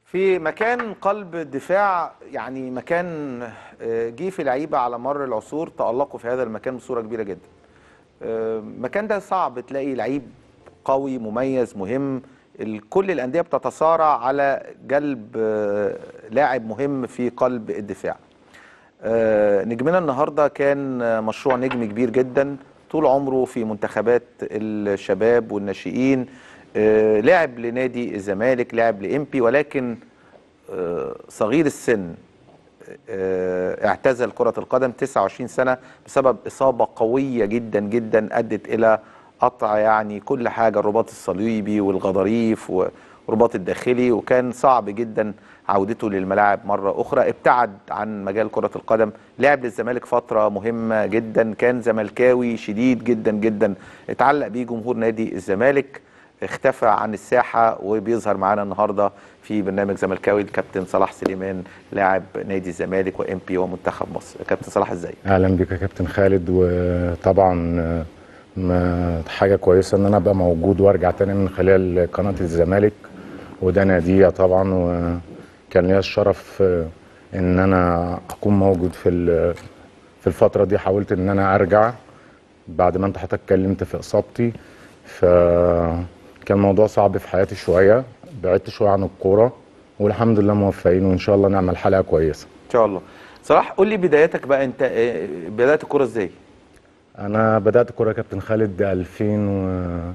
في مكان قلب الدفاع يعني مكان آه، جه في لعيبه على مر العصور تألقوا في هذا المكان بصوره كبيره جدا. آه، المكان ده صعب تلاقي لعيب قوي مميز مهم ال- كل الانديه بتتصارع على جلب آه، لاعب مهم في قلب الدفاع. آه، نجمنا النهارده كان آه، مشروع نجم كبير جدا طول عمره في منتخبات الشباب والناشئين آه، لعب لنادي الزمالك لعب لإمبي ولكن آه، صغير السن آه، اعتزل كرة القدم 29 سنة بسبب إصابة قوية جدا جدا أدت إلى قطع يعني كل حاجة الرباط الصليبي والغضاريف والرباط الداخلي وكان صعب جدا عودته للملاعب مرة أخرى ابتعد عن مجال كرة القدم لعب للزمالك فترة مهمة جدا كان زملكاوي شديد جدا جدا اتعلق بيه جمهور نادي الزمالك اختفى عن الساحة وبيظهر معانا النهاردة في برنامج زملكاوي الكابتن صلاح سليمان لاعب نادي الزمالك وام بي ومنتخب مصر كابتن صلاح ازاي اهلا بك يا كابتن خالد وطبعا آه، ما حاجه كويسه ان انا ابقى موجود وارجع تاني من خلال قناه الزمالك وده ناديه طبعا وكان ليا الشرف آه، ان انا اكون موجود في ال- في الفتره دي حاولت ان انا ارجع بعد ما انت حضرتك اتكلمت في اصابتي فكان الموضوع صعب في حياتي شويه بعدت شويه عن الكوره والحمد لله موفقين وان شاء الله نعمل حلقه كويسه ان شاء الله صلاح قول لي بدايتك بقى انت اه، بدأت الكرة ازاي انا بدات كوره كابتن خالد 2000 و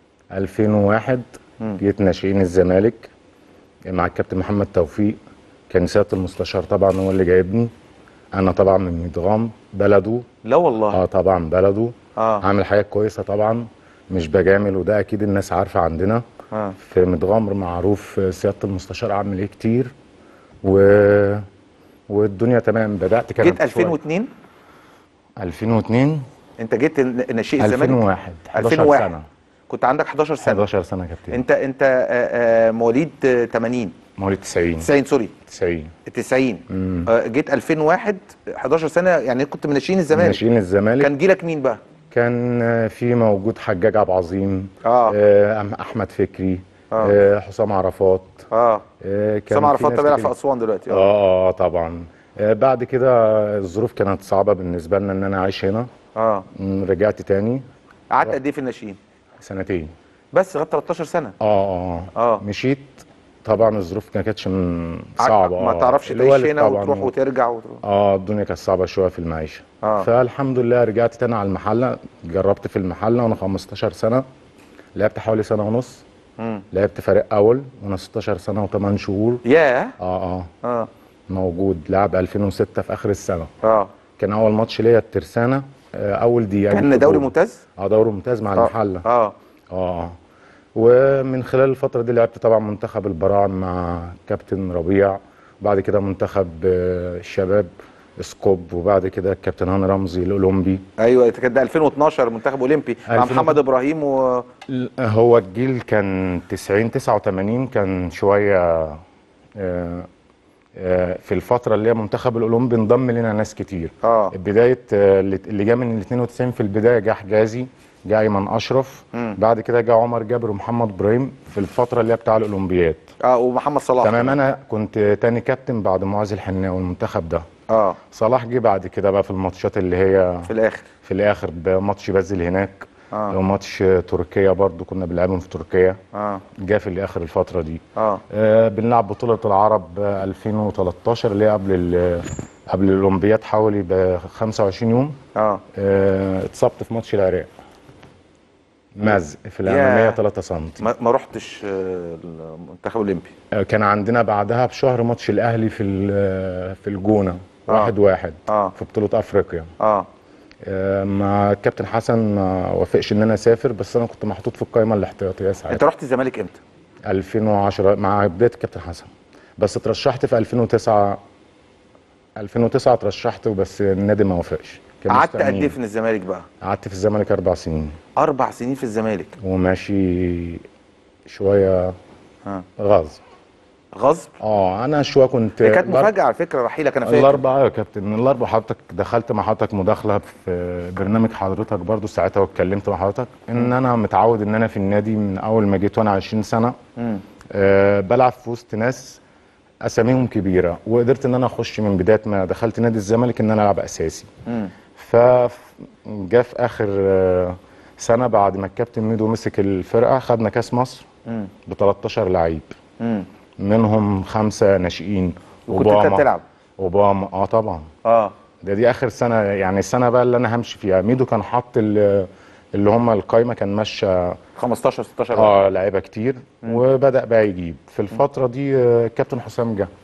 2001 جيت ناشئين الزمالك مع الكابتن محمد توفيق كان سياده المستشار طبعا هو اللي جايبني انا طبعا من ميدغام بلده لا والله اه طبعا بلده اه عامل حاجات كويسه طبعا مش بجامل وده اكيد الناس عارفه عندنا اه في متغمر معروف سياده المستشار عامل ايه كتير و والدنيا تمام بدات كانت جيت 2002 شوية. 2002 انت جيت ناشئ الزمالك 2001 11 2001 سنه كنت عندك 11 سنة 11 سنه يا كابتن انت انت اه، اه، مواليد اه، 80 مواليد 90 90 سوري 90 90 امم اه، جيت 2001 11 سنة يعني كنت من ناشئين الزمالك ناشئين الزمالك كان, كان جيلك مين بقى كان آه، في موجود حجاج عبد العظيم اه آه، أم- احمد فكري آه. آه، حسام عرفات اه آه، كان سامع في عرفات ناس بيلعب كتير. في اسوان دلوقتي اه اه اه طبعا آه، بعد كده الظروف كانت صعبه بالنسبه لنا ان انا اعيش هنا اه مم، رجعت تاني قعدت قد ايه في الناشئين سنتين بس لغايه 13 سنه اه اه اه مشيت طبعا الظروف ما كانتش من ع- صعبه ما آه. تعرفش تعيش الوالد هنا طبعاً وتروح و- وترجع وتروح. اه الدنيا كانت صعبه شويه في المعيشه آه. فالحمد لله رجعت تاني على المحله جربت في المحله وانا 15 سنه لعبت حوالي سنه ونص مم. لعبت فريق اول وانا 16 سنه و8 شهور ياه اه اه اه موجود لعب 2006 في اخر السنه اه كان اول ماتش ليا الترسانه آه اول دقيقه كان جبت دوري جول. ممتاز اه دوري ممتاز مع آه. المحله اه اه اه ومن خلال الفترة دي لعبت طبعا منتخب البراعم مع كابتن ربيع وبعد كده منتخب آه، الشباب سكوب وبعد كده الكابتن هاني رمزي الأولمبي ايوه كان ده 2012 منتخب اولمبي مع 2000 محمد ابراهيم و هو الجيل كان 90 89 كان شوية آه، آه، في الفترة اللي هي منتخب الأولمبي انضم لنا ناس كتير اه بداية آه، اللي اللي جه من ال 92 في البداية جه حجازي جه أيمن أشرف مم. بعد كده جه عمر جابر ومحمد إبراهيم في الفترة اللي هي بتاع الأولمبياد اه ومحمد صلاح تمام انا كنت تاني كابتن بعد معاذ الحناوي المنتخب ده اه صلاح جه بعد كده بقى في الماتشات اللي هي في الاخر في الاخر بماتش بازل هناك اه وماتش تركيا برضو كنا بنلعبهم في تركيا اه جه في الاخر الفتره دي اه آه بنلعب بطوله العرب آه، 2013 اللي هي قبل ال- قبل الاولمبياد حوالي ب 25 يوم اه آه اتصبت في ماتش العراق مزق في الاماميه ياه. 3 سم ما, ما رحتش آه، المنتخب الاولمبي كان عندنا بعدها بشهر ماتش الاهلي في ال- في الجونه آه. واحد واحد اه في بطوله افريقيا اه آه، مع الكابتن حسن ما وافقش ان انا اسافر بس انا كنت محطوط في القائمه الاحتياطيه انت ساعتها رحت الزمالك امتى 2010 مع بدايه الكابتن حسن بس اترشحت في 2009 2009 اترشحت وبس النادي ما وافقش كان قعدت قد مستنيني. ايه في الزمالك بقى قعدت في الزمالك اربع سنين اربع سنين في الزمالك وماشي شويه اه غصب غصب اه انا شويه كنت هي كانت بر- مفاجاه على فكره رحيلك انا فاكر الاربعه يا كابتن الاربعه حضرتك دخلت مع حضرتك مداخله في برنامج حضرتك برضو ساعتها واتكلمت مع حضرتك ان انا متعود ان انا في النادي من اول ما جيت وانا 20 سنه مم. أه بلعب في وسط ناس اساميهم كبيره وقدرت ان انا اخش من بدايه ما دخلت نادي الزمالك ان انا العب اساسي مم. فجاء في اخر آه، سنه بعد ما الكابتن ميدو مسك الفرقه خدنا كاس مصر مم. ب 13 لعيب مم. منهم خمسه ناشئين وكنت انت بتلعب اوباما اه طبعا اه ده دي اخر سنه يعني السنه بقى اللي انا همشي فيها ميدو كان حاط ال- اللي هم القايمه كان ماشيه 15 16 اه لعيبه كتير وبدا بقى يجيب في الفتره دي آه، الكابتن حسام جه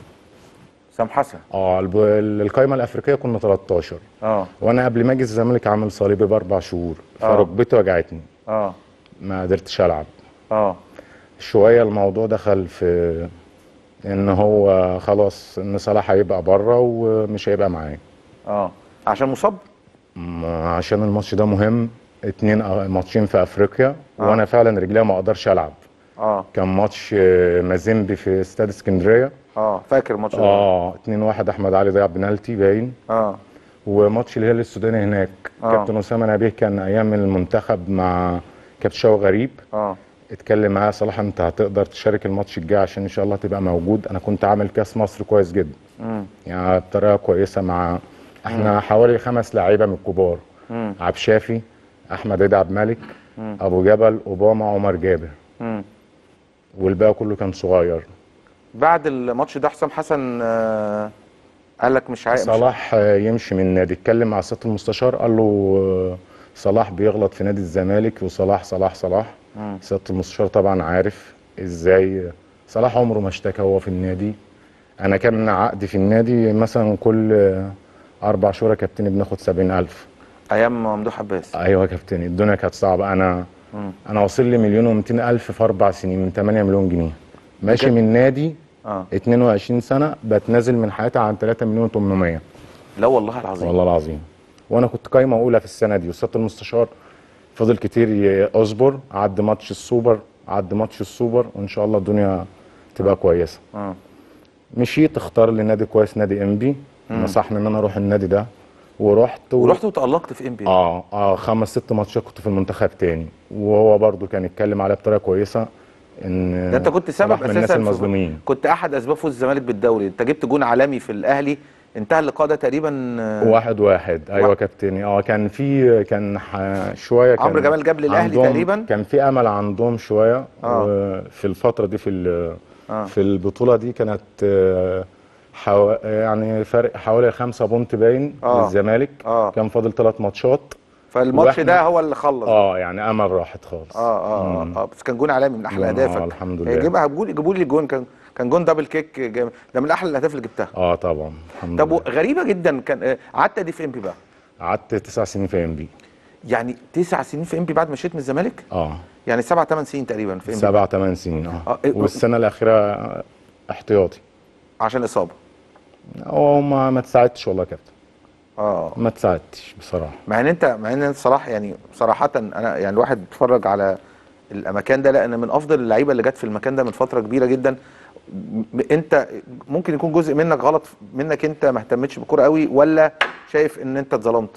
سام حسن اه الب- القايمه الافريقيه كنا 13 اه وانا قبل ما اجي الزمالك عامل صليبي باربع شهور آه. فركبتي وجعتني اه ما قدرتش العب اه شويه الموضوع دخل في ان هو خلاص ان صلاح هيبقى بره ومش هيبقى معايا اه عشان مصاب م- عشان الماتش ده مهم اتنين أ- ماتشين في افريقيا آه. وانا فعلا رجليا ما اقدرش العب اه كان ماتش آه، مازيمبي في استاد اسكندريه اه فاكر الماتش ده اه 2 1 احمد علي ضيع بنالتي باين اه وماتش الهلال السوداني هناك آه. كابتن اسامه نبيه كان ايام المنتخب مع كابتن شوقي غريب اه اتكلم معايا صلاح انت هتقدر تشارك الماتش الجاي عشان ان شاء الله تبقى موجود انا كنت عامل كاس مصر كويس جدا مم. يعني بطريقه كويسه مع احنا حوالي خمس لعيبه من الكبار مم. عبد شافي احمد عيد عبد الملك ابو جبل اوباما عمر جابر مم. والباقي كله كان صغير بعد الماتش ده حسام حسن آه قال لك مش عايز صلاح آه، يمشي من النادي اتكلم مع سياده المستشار قال له آه، صلاح بيغلط في نادي الزمالك وصلاح صلاح صلاح مم. سياده المستشار طبعا عارف ازاي صلاح عمره ما اشتكى هو في النادي انا كان عقدي في النادي مثلا كل آه، اربع شهور يا كابتن بناخد 70000 ايام ممدوح عباس ايوه يا كابتن الدنيا كانت صعبه انا مم. انا واصل لي مليون و200 الف في اربع سنين من 8 مليون جنيه ماشي بجد؟ من نادي اه 22 سنه بتنازل من حياتي عن 3 مليون 800 لا والله العظيم والله العظيم وانا كنت قايمه اولى في السنه دي وسياده المستشار فضل كتير ي- اصبر عد ماتش السوبر عد ماتش السوبر وان شاء الله الدنيا تبقى كويسه اه مشيت اختار لي نادي كويس نادي ام بي نصحني ان انا اروح النادي ده ورحت و... ورحت وتألقت في ام بي اه اه خمس ست ماتشات كنت في المنتخب تاني وهو برضو كان يتكلم عليا بطريقه كويسه ان ده انت كنت سبب صلاح من الناس اساسا في- المظلومين كنت احد اسباب فوز الزمالك بالدوري انت جبت جون عالمي في الاهلي انتهى اللقاء ده تقريبا آه، واحد واحد ايوه واحد. كابتني اه كان في كان ح... شويه كان عمرو جمال جاب للأهلي عندهم- تقريبا؟ كان في امل عندهم شويه آه. وفي الفتره دي في ال... آه. في البطوله دي كانت آه، حو... يعني فرق حوالي خمسة بونت باين آه. للزمالك آه. كان فاضل ثلاث ماتشات فالماتش وإحنا- ده هو اللي خلص اه يعني امل راحت خالص اه اه اه, آه بس كان جون عالمي من احلى جون، آه، اهدافك الحمد لله. جيبها جيبوا جيبوا لي الجون كان كان جون دبل كيك جامد ده من احلى الاهداف اللي جبتها اه طبعا الحمد طب لله غريبه جدا كان آه، قعدت قد ايه في ام بي بقى قعدت تسع سنين في ام بي يعني تسع سنين في ام بي بعد ما مشيت من الزمالك اه يعني سبع ثمان سنين تقريبا في ام بي سبع ثمان سنين آه، اه إيه، والسنه الاخيره آه، احتياطي عشان اصابه هو ما ما تساعدتش والله يا كابتن اه ما تساعدتش بصراحه مع ان انت مع ان انت صراحه يعني صراحه انا يعني الواحد بيتفرج على المكان ده لان من افضل اللعيبه اللي جت في المكان ده من فتره كبيره جدا م- انت ممكن يكون جزء منك غلط منك انت ما اهتمتش بالكوره قوي ولا شايف ان انت اتظلمت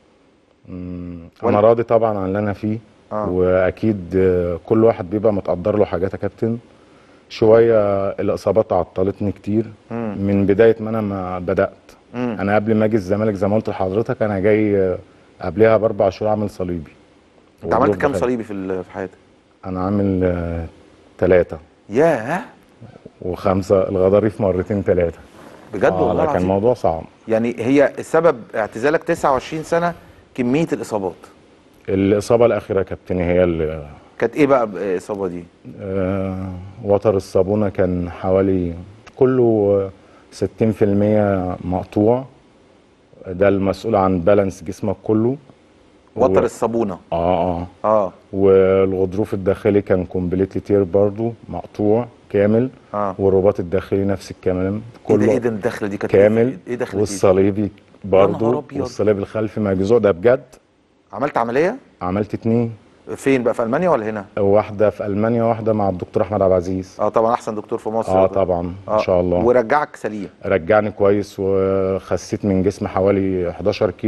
مم، ولا- انا راضي طبعا عن اللي انا فيه آه. واكيد آه، كل واحد بيبقى متقدر له حاجات يا كابتن شويه الاصابات عطلتني كتير مم. من بدايه ما انا ما بدات مم. انا قبل ما اجي الزمالك زي ما قلت لحضرتك انا جاي آه، قبلها باربع شهور عامل صليبي انت عملت وظروف كام دخلت. صليبي في ال- في حياتك انا عامل ثلاثه ياه وخمسه الغضاريف مرتين ثلاثه بجد آه والله لا، كان العظيم الموضوع صعب يعني هي سبب اعتزالك 29 سنه كميه الاصابات الاصابه الاخيره يا كابتن هي اللي كانت ايه بقى الاصابه دي آه، وتر الصابونة كان حوالي كله ستين في المية مقطوع ده المسؤول عن بالانس جسمك كله وتر و- الصابونه اه اه اه والغضروف الداخلي كان كومبليتلي تير برضو مقطوع كامل اه والرباط الداخلي نفس الكلام ايه ده ايه كله ده الدخله دي كانت كامل ايه دخله دي والصليبي نهار برضو أبيض. والصليب الخلفي مجزوع ده بجد عملت عمليه عملت اتنين فين بقى في المانيا ولا هنا واحدة في ألمانيا واحدة مع الدكتور أحمد عبد العزيز اه طبعا احسن دكتور في مصر اه طبعا آه. ان شاء الله ورجعك سليم رجعني كويس وخسيت من جسمي حوالي 11 كيلو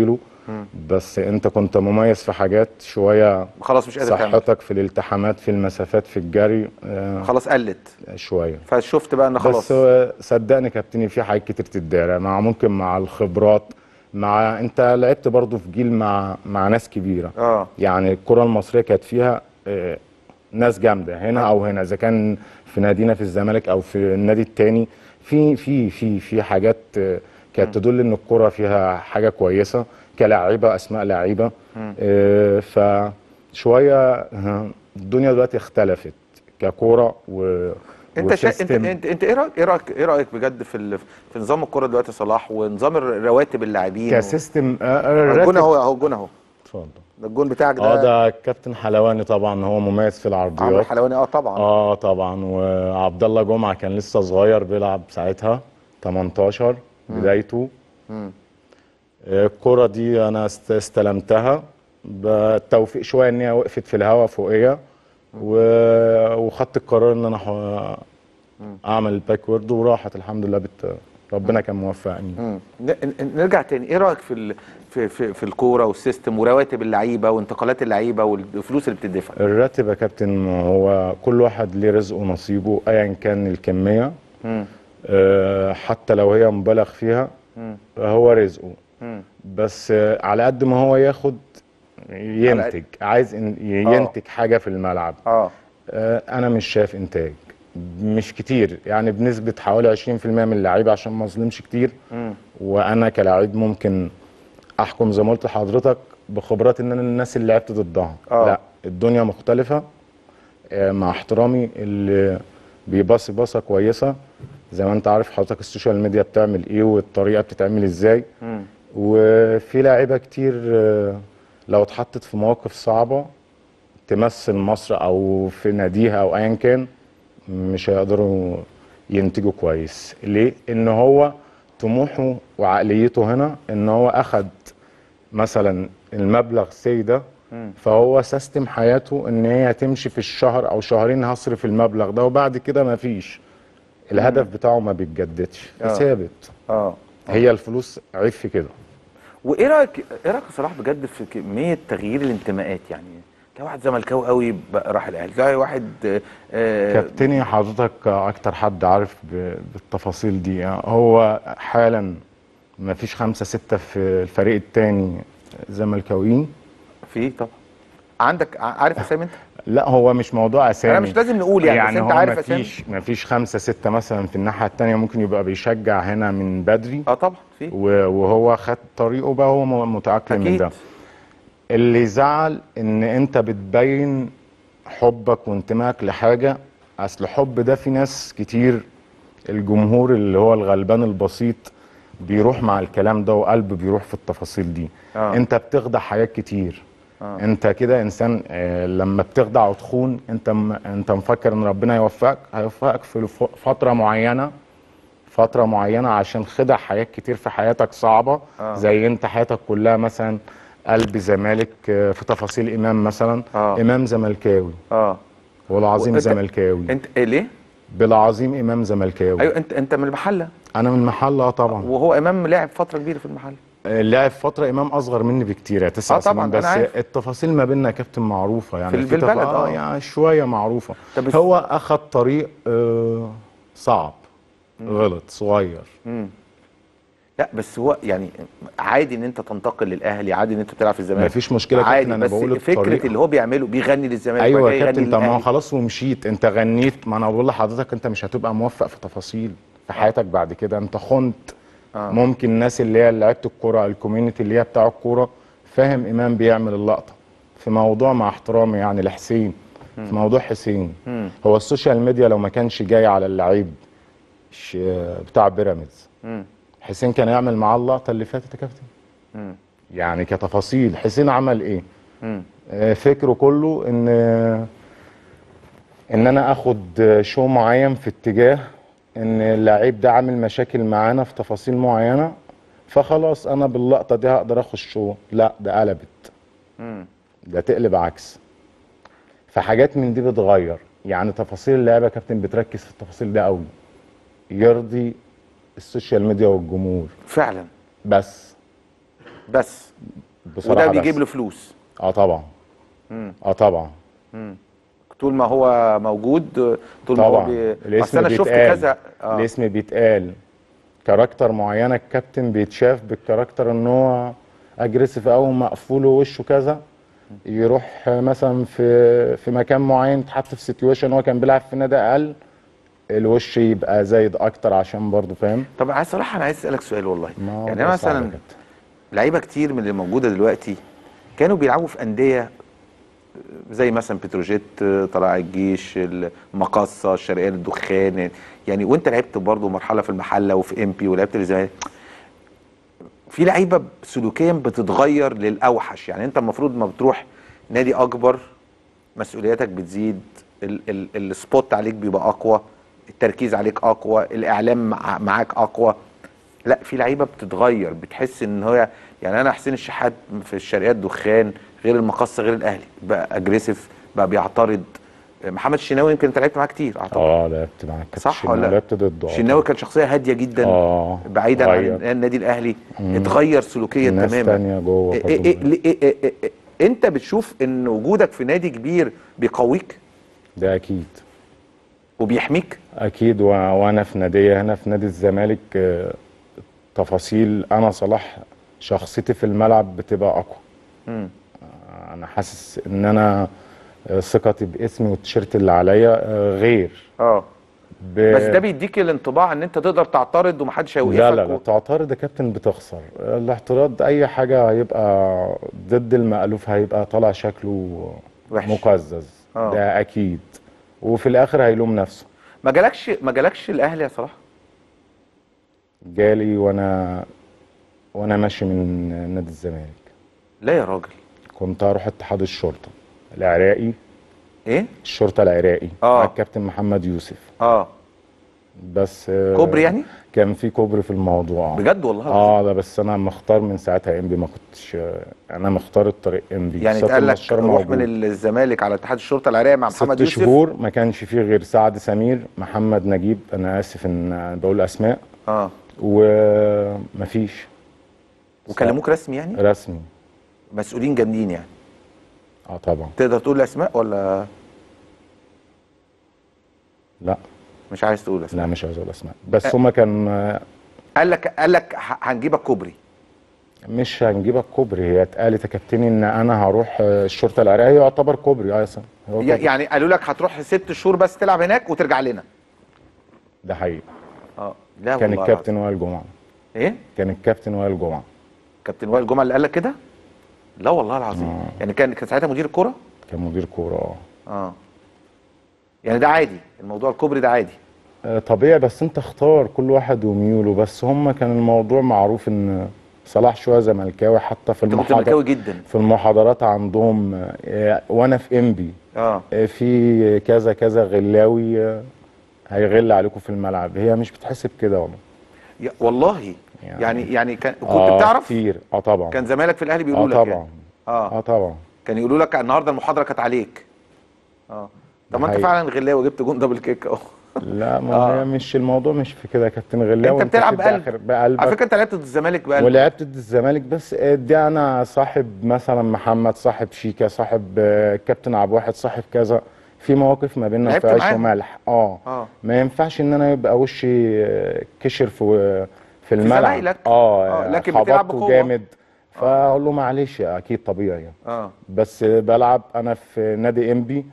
بس انت كنت مميز في حاجات شويه خلاص مش قادر تعمل صحتك في الالتحامات في المسافات في الجري آه، خلاص قلت شويه فشفت بقى ان خلاص بس هو صدقني كابتني في حاجات كتير تتدارى مع ممكن مع الخبرات مع انت لعبت برضو في جيل مع مع ناس كبيره اه يعني الكره المصريه كانت فيها آه، ناس جامده هنا او هنا اذا كان في نادينا في الزمالك او في النادي التاني في في في في حاجات آه، كانت تدل ان الكره فيها حاجه كويسه كلاعيبه اسماء لعيبه آه، فشويه آه، الدنيا دلوقتي اختلفت ككوره و انت شا... انت وسيستم. انت انت ايه رايك ايه رايك ايه رايك بجد في ال... في نظام الكوره دلوقتي يا صلاح ونظام الرواتب اللاعبين كسيستم آه، و... الجون الراتب اهو اهو الجون اهو اتفضل ده الجون بتاعك اه ده ده الكابتن حلواني طبعا هو مميز في عمرو العرضيات الحلواني اه طبعا اه طبعا وعبد الله جمعه كان لسه صغير بيلعب ساعتها 18 بدايته مم. آه، الكرة دي انا است- استلمتها بالتوفيق شويه ان هي وقفت في الهواء فوقيه و- وخدت القرار ان انا ح- اعمل الباكورد وراحت الحمد لله بت... ربنا كان موفقني مم. ن- ن- نرجع تاني ايه رايك في ال... في في, في الكوره والسيستم ورواتب اللعيبه وانتقالات اللعيبه والفلوس اللي بتدفع الراتب يا كابتن هو كل واحد ليه رزقه ونصيبه ايا كان الكميه مم. آه، حتى لو هي مبالغ فيها مم. هو رزقه مم. بس آه، على قد ما هو ياخد ينتج عايز إن- ينتج حاجه في الملعب اه آه، انا مش شايف انتاج مش كتير يعني بنسبه حوالي 20% من اللعيبه عشان ما اظلمش كتير مم. وانا كلاعب ممكن احكم زي ما قلت لحضرتك بخبرات ان انا الناس اللي لعبت ضدها آه. لا الدنيا مختلفه آه، مع احترامي اللي بيباصي باصه كويسه زي ما انت عارف حضرتك السوشيال ميديا بتعمل ايه والطريقه بتتعمل ازاي مم. وفي لاعيبه كتير آه، لو اتحطت في مواقف صعبه تمثل مصر او في ناديها او ايا كان مش هيقدروا ينتجوا كويس ليه ان هو طموحه وعقليته هنا ان هو اخد مثلا المبلغ سي ده مم. فهو سيستم حياته ان هي هتمشي في الشهر او شهرين هصرف المبلغ ده وبعد كده مفيش الهدف بتاعه ما بيتجددش آه. ثابت اه هي الفلوس عيب في كده وايه رايك ايه رايك يا صلاح بجد في كميه تغيير الانتماءات يعني تلاقي واحد زملكاوي قوي بقى راح الاهلي تلاقي واحد آه، آه، كابتني حضرتك اكتر حد عارف ب- بالتفاصيل دي هو حالا ما فيش خمسة ستة في الفريق التاني زملكاويين في طبعا عندك ع- عارف اسامي انت لا هو مش موضوع اسامي انا مش لازم نقول يعني, بس انت هو عارف ما اسامي فيش ما فيش خمسة ستة مثلا في الناحية التانية ممكن يبقى بيشجع هنا من بدري اه طبعا في و- وهو خد طريقه بقى هو م- متأقلم من اكيد ده اللي يزعل ان انت بتبين حبك وانتمائك لحاجه اصل الحب ده في ناس كتير الجمهور اللي هو الغلبان البسيط بيروح مع الكلام ده وقلبه بيروح في التفاصيل دي آه. انت بتخدع حاجات كتير آه. انت كده انسان آه، لما بتخدع وتخون انت م... انت مفكر ان ربنا يوفقك هيوفقك في الف- فتره معينه فتره معينه عشان خدع حاجات كتير في حياتك صعبه آه. زي انت حياتك كلها مثلا قلب زمالك آه، في تفاصيل امام مثلا آه. امام زملكاوي اه والعظيم وأنت- زملكاوي انت إيه ليه بالعظيم امام زملكاوي ايوه انت انت من المحله انا من المحله اه طبعا وهو امام لاعب فتره كبيره في المحله آه، لعب فتره امام اصغر مني بكتير يعني تسع آه طبعاً، سنين بس أنا عارف. التفاصيل ما بيننا يا كابتن معروفه يعني في ال- في تف- البلد، اه آه. يعني شويه معروفه طب بس- هو اخذ طريق آه صعب غلط صغير مم. لا بس هو يعني عادي ان انت تنتقل للاهلي عادي ان انت بتلعب في الزمالك مفيش مشكلة يا عادي كابتن، أنا بس بقول فكره الطريقة. اللي هو بيعمله بيغني للزمالك ايوه وبعد يا كده كابتن يغني طب ما هو للأهلي. خلاص ومشيت انت غنيت ما انا بقول لحضرتك انت مش هتبقى موفق في تفاصيل في حياتك بعد كده انت خنت آه. ممكن الناس اللي هي لعيبه الكوره الكوميونتي اللي هي بتاع الكوره فاهم امام بيعمل اللقطه في موضوع مع احترامي يعني لحسين في موضوع حسين مم. هو السوشيال ميديا لو ما كانش جاي على اللعيب ش- بتاع بيراميدز مم. حسين كان يعمل معاه اللقطه اللي فاتت يا كابتن مم. يعني كتفاصيل حسين عمل ايه مم. آه، فكره كله ان ان انا اخد شو معين في اتجاه ان اللعيب ده عامل مشاكل معانا في تفاصيل معينه فخلاص انا باللقطه دي هقدر اخد شو لا ده قلبت مم. ده تقلب عكس فحاجات من دي بتغير يعني تفاصيل اللعبه يا كابتن بتركز في التفاصيل ده قوي يرضي السوشيال ميديا والجمهور فعلا بس بس بصراحة وده بيجيب بس. له فلوس اه طبعا اه طبعا طول ما هو موجود طول ما هو طبعا بي... الاسم اصل انا شفت بيتقال. كذا آه. الاسم بيتقال كاركتر معينه الكابتن بيتشاف بالكاركتر ان هو اجريسيف او مقفول وشه كذا يروح مثلا في في مكان معين يتحط في سيتويشن هو كان بيلعب في نادي اقل الوش يبقى زايد اكتر عشان برضه فاهم طب عايز صراحه انا عايز اسالك سؤال والله ما هو يعني ده انا صعب يا مثلا كابتن. لعيبه كتير من اللي موجوده دلوقتي كانوا بيلعبوا في انديه زي مثلا بتروجيت طلائع الجيش المقصه الشرقيه للدخان يعني وانت لعبت برضه مرحله في المحله وفي ام بي ولعبت في الزمالك في لعيبه سلوكيا بتتغير للاوحش يعني انت المفروض ما بتروح نادي اكبر مسؤولياتك بتزيد ال ال السبوت عليك بيبقى اقوى التركيز عليك اقوى الاعلام مع معاك اقوى لا في لعيبه بتتغير بتحس ان هي يعني انا حسين الشحات في الشرقيه الدخان غير المقصه غير الاهلي بقى اجريسيف بقى بيعترض محمد الشناوي يمكن انت لعبت معاه كتير اعتقد اه لعبت معاك كابتن صح شناوي، ولا لا؟ لعبت ضده آه الشناوي كان شخصيه هاديه جدا اه بعيدا عن غير. النادي الاهلي اتغير سلوكيا ناس تماما تانية جوه إيه برضه. إيه إيه إيه إيه إيه انت بتشوف ان وجودك في نادي كبير بيقويك ده اكيد وبيحميك اكيد و... وانا في ناديه هنا في نادي الزمالك آه، تفاصيل انا صلاح شخصيتي في الملعب بتبقى اقوى مم. آه، انا حاسس ان انا آه، ثقتي باسمي والتيشيرت اللي عليا آه، غير اه ب... بس ده بيديك الانطباع ان انت تقدر تعترض ومحدش هيوقفك لا لا لا و- تعترض يا كابتن بتخسر الاعتراض اي حاجه هيبقى ضد المألوف هيبقى طالع شكله وحش. مقزز آه. ده اكيد وفي الاخر هيلوم نفسه ما جالكش ما جالكش الاهلي يا صلاح جالي وانا وانا ماشي من نادي الزمالك لا يا راجل كنت هروح اتحاد الشرطه العراقي ايه الشرطه العراقي آه. مع الكابتن محمد يوسف اه بس آه، كوبري يعني كان في كوبري في الموضوع بجد والله العظيم. اه لا بس انا مختار من ساعتها ام بي ما كنتش انا مختار الطريق ام بي يعني اتقال لك روح من الزمالك على اتحاد الشرطه العراقي مع محمد ست يوسف شهور ما كانش فيه غير سعد سمير محمد نجيب انا اسف ان بقول اسماء اه ومفيش وكلموك رسمي يعني رسمي مسؤولين جامدين يعني اه طبعا تقدر تقول اسماء ولا لا مش عايز تقول اسماء لا مش عايز اقول اسماء بس هما كان قال لك قال لك ه- هنجيبك كوبري مش هنجيبك كوبري هي اتقالت يا كابتن ان انا هروح الشرطه العراقيه يعتبر كوبري اه يا سام هو ي- كوبري. يعني قالوا لك هتروح ست شهور بس تلعب هناك وترجع لنا ده حقيقي اه لا كان والله الكابتن وائل جمعه العظيم. ايه كان الكابتن وائل جمعه كابتن وائل جمعه اللي قال لك كده لا والله العظيم آه. يعني كان كان ساعتها مدير الكوره كان مدير كوره اه اه يعني ده عادي الموضوع الكوبري ده عادي آه، طبيعي بس انت اختار كل واحد وميوله بس هم كان الموضوع معروف ان صلاح شويه زملكاوي حتى في انت كنت المحاضرات زملكاوي جدا في المحاضرات عندهم آه، وانا في انبي اه آه، في كذا كذا غلاوي آه، هيغل عليكم في الملعب هي مش بتحسب كده والله يا- والله يعني- يعني يعني كان كنت آه، بتعرف كتير اه طبعا كان زمايلك في الاهلي اه بيقولوا لك طبعا يعني. اه اه طبعا كان يقولوا لك النهارده المحاضره كانت عليك اه طب ما انت حقيقي. فعلا غلاوي جبت جون دبل كيك اهو لا ما آه. هي مش الموضوع مش في كده يا كابتن غلاوي انت بتلعب في بقلب. الآخر بقلبك على فكره انت لعبت ضد الزمالك بقى ولعبت ضد الزمالك بس دي انا صاحب مثلا محمد صاحب شيكا صاحب آه، كابتن عبد الواحد صاحب كذا في مواقف ما بيننا لعبت في عيش معاهم؟ وملح اه اه ما ينفعش ان انا يبقى وشي آه، كشر في في الملعب زمايلك. اه آه، لكن بتلعب خبطته بقوة. جامد فاقول له معلش اكيد طبيعي اه بس بلعب انا في نادي انبي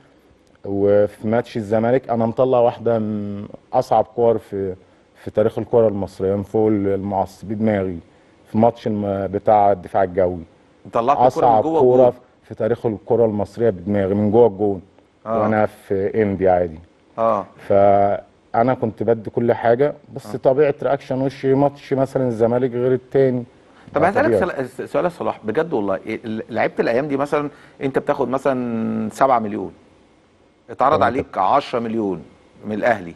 وفي ماتش الزمالك انا مطلع واحده من اصعب كور في في تاريخ الكره المصريه من فوق المعص بدماغي في ماتش الم- بتاع الدفاع الجوي طلعت الكوره من اصعب جوه كوره الجول. في تاريخ الكره المصريه بدماغي من جوه الجون آه. وانا في انبي عادي اه فانا كنت بدي كل حاجه بس طبيعه رياكشن وشي ماتش مثلا الزمالك غير التاني طب ده هسألك طبيعي. سل- سؤال يا صلاح بجد والله إيه، لعبت الايام دي مثلا انت بتاخد مثلا 7 مليون اتعرض تمام. عليك 10 مليون من الاهلي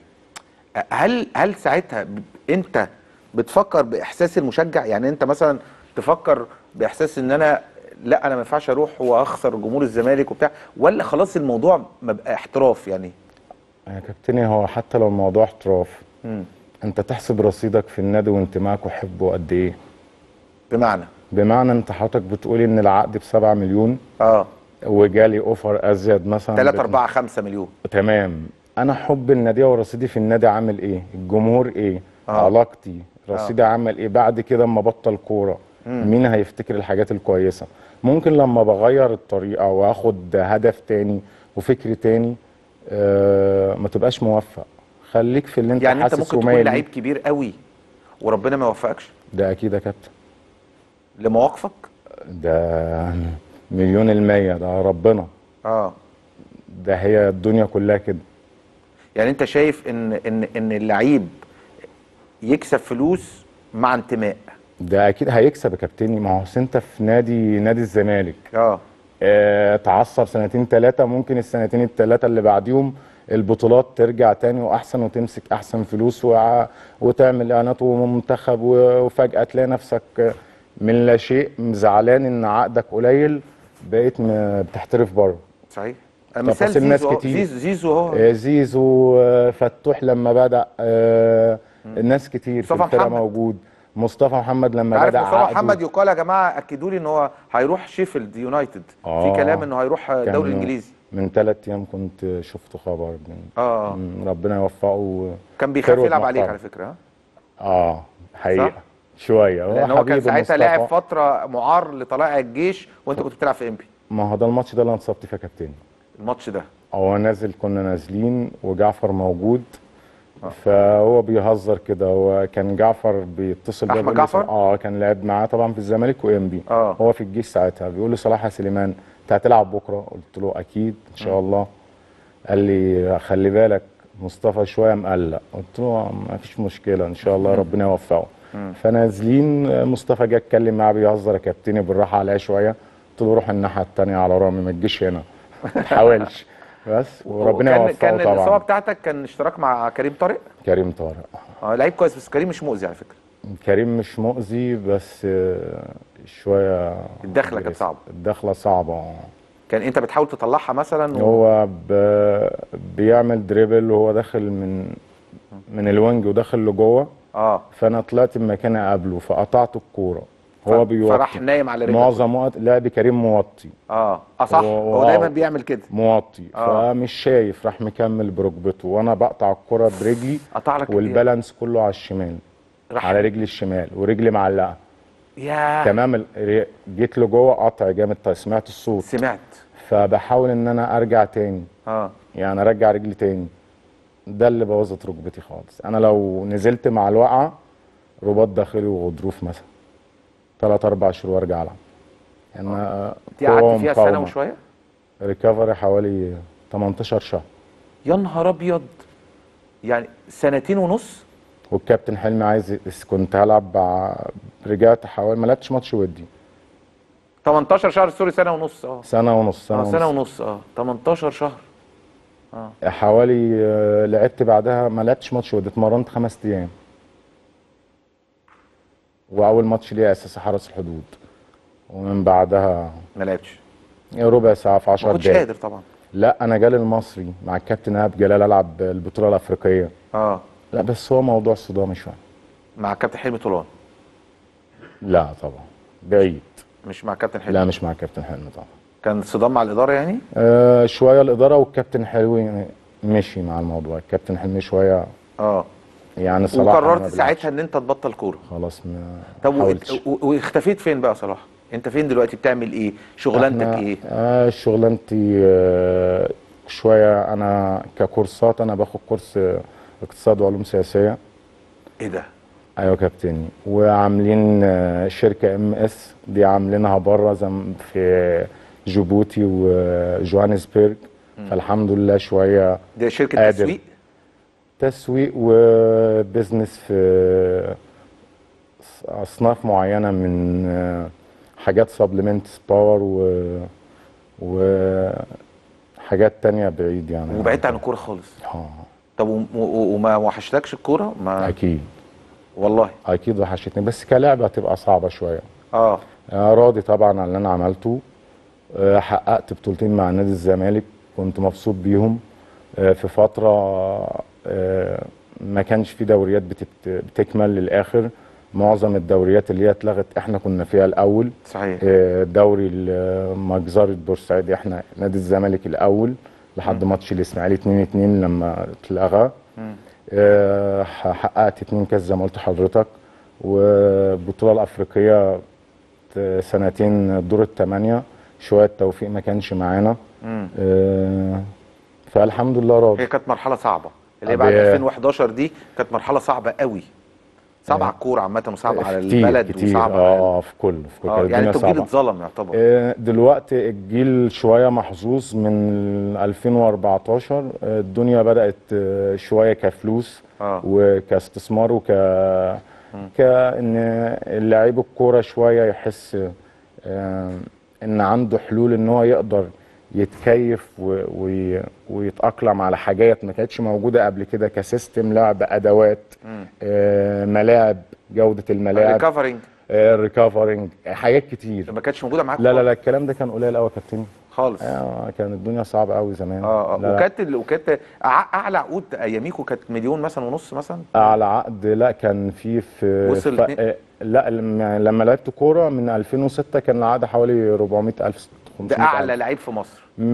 هل هل ساعتها ب- انت بتفكر باحساس المشجع يعني انت مثلا تفكر باحساس ان انا لا انا ما ينفعش اروح واخسر جمهور الزمالك وبتاع ولا خلاص الموضوع ما بقى احتراف يعني يا كابتني هو حتى لو الموضوع احتراف مم. انت تحسب رصيدك في النادي وانتمائك وحبه قد ايه بمعنى بمعنى انت حضرتك بتقولي ان العقد ب 7 مليون اه وجالي اوفر ازيد مثلا 3 ب- 4 5 مليون تمام انا حب النادي ورصيدي في النادي عامل ايه الجمهور ايه آه. علاقتي رصيدي عامل ايه بعد كده اما بطل كوره مين هيفتكر الحاجات الكويسه ممكن لما بغير الطريقه واخد هدف تاني وفكر تاني آه ما تبقاش موفق خليك في اللي انت يعني انت حاسس ممكن تكون ومايل لعيب ليه. كبير قوي وربنا ما يوفقكش ده اكيد يا كابتن لمواقفك ده مليون المية ده ربنا اه ده هي الدنيا كلها كده يعني انت شايف ان ان ان اللعيب يكسب فلوس مع انتماء ده اكيد هيكسب يا كابتني ما هو أصل انت في نادي نادي الزمالك اه آه، تعثر سنتين ثلاثة ممكن السنتين الثلاثة اللي بعديهم البطولات ترجع تاني وأحسن وتمسك أحسن فلوس وع- وتعمل إعلانات ومنتخب و- وفجأة تلاقي نفسك آه، من لا شيء زعلان إن عقدك قليل بقيت م- بتحترف بره صحيح تفاصيل مثال ناس زيزو أهو. كتير. زيزو زيزو اهو آه، زيزو آه، فتوح لما بدأ آه، الناس كتير في مصطفى الفرقة محمد. موجود مصطفى محمد لما عارف بدأ مصطفى عقده محمد يقال يا جماعه اكدوا لي ان هو هيروح شيفيلد يونايتد في آه. كلام انه هيروح كان الدوري الانجليزي من ثلاث أيام كنت شفت خبر من اه مم، ربنا يوفقه و... كان بيخاف ثروة يلعب عليك محترم. على فكره ها اه حقيقة صح؟ شوية هو لان هو كان حبيبي ساعتها لاعب مصطفى. فتره معار لطلائع الجيش وانت كنت بتلعب في امبي ما هو ده الماتش ده اللي انا اتصبت فيه يا كابتن الماتش ده هو نازل كنا نازلين وجعفر موجود فهو بيهزر كده هو كان جعفر بيتصل بيا أحمد بيقول لي جعفر؟ صلاح- اه كان لعب معاه طبعا في الزمالك وانبي آه. هو في الجيش ساعتها بيقول لي صلاح يا سليمان انت هتلعب بكره قلت له اكيد ان شاء الله قال لي خلي بالك مصطفى شويه مقلق قلت له ما فيش مشكله ان شاء الله ربنا يوفقه فنازلين مصطفى جه اتكلم معاه بيهزر يا كابتني بالراحه عليا شويه قلت له روح الناحيه الثانيه على رامي ما تجيش هنا ما تحاولش بس وربنا كان يوفقه كان الاصابه طبعا بتاعتك كان اشتراك مع كريم طارق كريم طارق اه لعيب كويس بس كريم مش مؤذي على فكره كريم مش مؤذي بس آه، شويه الدخلة كانت صعبة. الدخله صعبه كان انت بتحاول تطلعها مثلا و... هو ب... بيعمل دريبل وهو داخل من من الوينج وداخل لجوه اه فانا طلعت من اقابله فقطعت الكوره هو ف- بيوطي فراح نايم على رجلك معظم وقت لعب كريم موطي اه اه صح هو- هو آه. دايما بيعمل كده موطي آه. فمش شايف راح مكمل بركبته وانا بقطع الكرة برجلي قطع لك والبالانس كله على الشمال راح على رجلي الشمال ورجلي معلقه يا تمام ال- جيت لجوه قطع جامد طيب سمعت الصوت سمعت فبحاول ان انا ارجع تاني اه يعني ارجع رجلي تاني ده اللي بوظت ركبتي خالص انا لو نزلت مع الوقعه رباط داخلي وغضروف مثلا ثلاث اربع شهور وارجع العب يعني أنا دي قوة قعدت فيها سنه ومقاومة. وشويه ريكفري حوالي 18 شهر يا نهار ابيض يعني سنتين ونص والكابتن حلمي عايز كنت هلعب بع- رجعت حوالي ما لعبتش ماتش ودي 18 شهر سوري سنه ونص اه سنه ونص سنه, سنه, سنة ونص ونص اه 18 شهر حوالي آه، لعبت بعدها ما لعبتش ماتش ودي اتمرنت خمس ايام واول ماتش ليا اساسي حرس الحدود ومن بعدها ما لعبتش ربع ساعه في ما 10 كنتش دقايق قادر طبعا لا انا جالي المصري مع الكابتن ايهاب جلال العب البطوله الافريقيه اه لا بس هو موضوع صدامي شويه مع كابتن حلمي طولان لا طبعا بعيد مش مع كابتن حلمي لا مش مع الكابتن حلمي طبعا كان صدام مع الاداره يعني آه شويه الاداره والكابتن حلوي مشي مع الموضوع الكابتن حلمي شويه اه يعني صلاح ما وقررت بيلعبش. ساعتها ان انت تبطل كوره خلاص ما طب و- حاولتش. و- واختفيت فين بقى يا صلاح انت فين دلوقتي بتعمل ايه شغلانتك إحنا- ايه آه شغلانتي آه شويه انا ككورسات انا باخد كورس آه، اقتصاد وعلوم سياسيه ايه ده ايوه كابتن وعاملين آه، شركه ام اس دي عاملينها بره زي م- في جيبوتي وجوهانسبرج فالحمد لله شويه ده شركه قادر. تسويق تسويق وبزنس في اصناف معينه من آه، حاجات سبلمنت باور و وحاجات تانية بعيد يعني وبعدت عن الكوره خالص اه طب و- و- وما وحشتكش الكوره ما اكيد والله اكيد وحشتني بس كلعبه هتبقى صعبه شويه اه آه، راضي طبعا عن اللي انا عملته آه، حققت بطولتين مع نادي الزمالك كنت مبسوط بيهم آه، في فتره آه، ما كانش في دوريات بتت- بتكمل للاخر معظم الدوريات اللي هي اتلغت احنا كنا فيها الاول صحيح آه، دوري ال- مجزرة بورسعيد احنا نادي الزمالك الاول لحد ماتش الاسماعيلي 2 2 لما اتلغى آه، حققت اتنين كاس زي ما قلت لحضرتك والبطوله الافريقيه ت- سنتين دور الثمانيه شويه توفيق ما كانش معانا آه، فالحمد لله راضي هي كانت مرحله صعبه اللي هي طب بعد هي- 2011 دي كانت مرحله صعبه قوي صعبه على الكوره عامه وصعبه على كتير البلد كتير وصعبه اه على اه في كل في كل اه كانت يعني الدنيا انتوا جيل صعبة. اتظلم يعتبر آه، دلوقتي الجيل شويه محظوظ من 2014 آه، الدنيا بدات آه، شويه كفلوس اه. وكاستثمار وك كان اللعيب الكوره شويه يحس آه، ان عنده حلول ان هو يقدر يتكيف و- وي- ويتاقلم على حاجات ما كانتش موجوده قبل كده كسيستم لعب ادوات آه، ملاعب جوده الملاعب ريكفرنج الريكفرنج حاجات كتير ما كانتش موجوده معاك لا لا لا الكلام ده كان قليل قوي يا كابتن خالص اه آه كان الدنيا صعبه قوي زمان اه لا لا. وكانت ال- وكانت أع- اعلى عقود اياميكو كانت مليون مثلا ونص مثلا اعلى عقد لا كان في في وصل ف... اتنين- آه، لا لما لما لعبت كوره من 2006 كان العقد حوالي 400000 ده اعلى لعيب في مصر من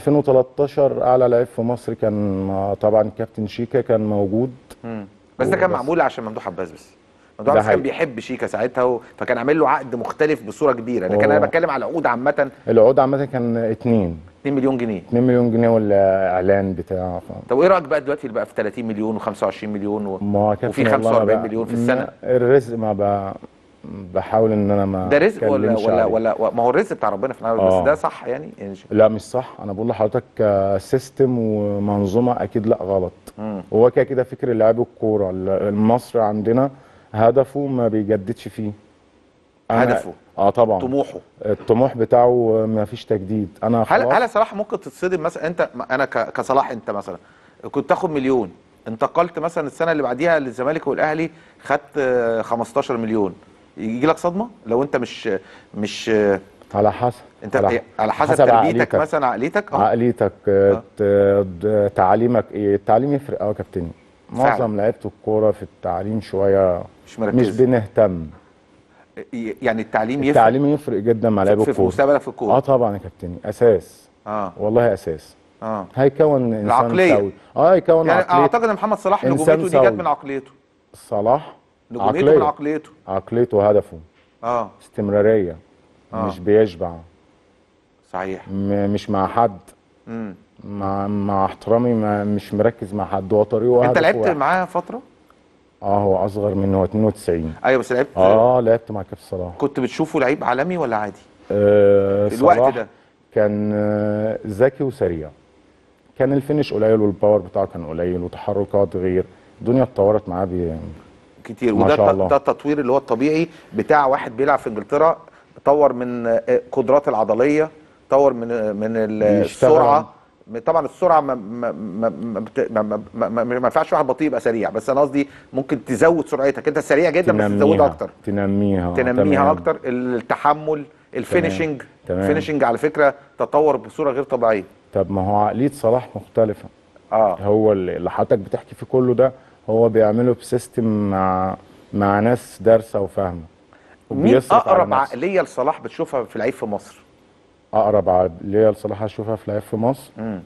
2013 اعلى لعيب في مصر كان آه، طبعا كابتن شيكا كان موجود مم. بس ده كان بس. معمول عشان ممدوح عباس بس ممدوح ده عباس كان حقيقي. بيحب شيكا ساعتها و... فكان عامل له عقد مختلف بصوره كبيره لكن هو- انا بتكلم على عقود عامه العقد عامه كان 2 2 مليون جنيه 2 مليون جنيه والاعلان بتاع ف... طب وايه رايك بقى دلوقتي اللي بقى في 30 مليون و25 مليون و... ما هو كابتن وفي والله 45 بقى- مليون في السنه ما- الرزق ما ب... بحاول ان انا ما ده رزق ولا أتكلمش ولا عليه. ولا ما هو الرزق بتاع ربنا في العالم بس آه. ده صح يعني يعني ش- لا مش صح انا بقول لحضرتك كسيستم ومنظومه اكيد لا غلط مم. هو كده كده فكر لاعب الكوره المصري عندنا هدفه ما بيجددش فيه أنا- هدفه. اه طبعا طموحه الطموح بتاعه ما فيش تجديد انا هل خلاص هل يا صلاح ممكن تتصدم مثلا انت انا ك- كصلاح انت مثلا كنت تاخد مليون انتقلت مثلا السنه اللي بعديها للزمالك والاهلي خدت آه، 15 مليون يجي لك صدمه لو انت مش مش آه، على حسب انت على, على حسب, تربيتك عقليتك. مثلا عقليتك اه عقليتك آه، ت- د- تعليمك ايه التعليم يفرق قوي يا كابتن فعلا. معظم لعيبه الكوره في التعليم شويه مش مش مركز بنهتم يعني التعليم يفرق التعليم يفرق جدا مع لعيب في, في الكوره مستقبلك في اه الكوره طبعا يا كابتن اساس اه والله اساس اه هيكون انسان العقلية. سوي اه هيكون يعني عقليه اعتقد ان محمد صلاح إنسان نجوميته دي جت سوي. من عقليته صلاح نجوميته من عقليه عقليته عقليته وهدفه اه استمراريه آه. مش بيشبع صحيح م- مش مع حد امم مع مع احترامي ما مش مركز مع حد هو طريقه انت وهدفه لعبت واحد. معاه فتره اه هو اصغر منه هو 92 ايوه بس لعبت اه لعبت مع كابتن صلاح كنت بتشوفه لعيب عالمي ولا عادي آه في الوقت صلاح ده كان آه، ذكي وسريع كان الفينش قليل والباور بتاعه كان قليل وتحركات غير الدنيا اتطورت معاه بي- كتير ما وده شاء الت- الله. ده التطوير اللي هو الطبيعي بتاع واحد بيلعب في انجلترا طور من آه، قدرات العضليه طور من آه، من ال- بيشتغل السرعه طبعا السرعه ما ما ما ما, بت- ما, ما, ما, ما, ما ينفعش واحد بطيء يبقى سريع بس انا قصدي ممكن تزود سرعتك انت سريع جدا بس تزودها تنميها اكتر تنميها تنميها تمام. اكتر التحمل الفينشنج تمام. الفينشنج على فكره تطور بصوره غير طبيعيه طب ما هو عقليه صلاح مختلفه اه هو اللي اللي حضرتك بتحكي فيه كله ده هو بيعمله بسيستم مع مع ناس دارسه وفاهمه مين وبيصرف على اقرب نفسه. عقليه لصلاح بتشوفها في العيب في مصر اقرب عقليه لصلاح اشوفها في لعيب في مصر امم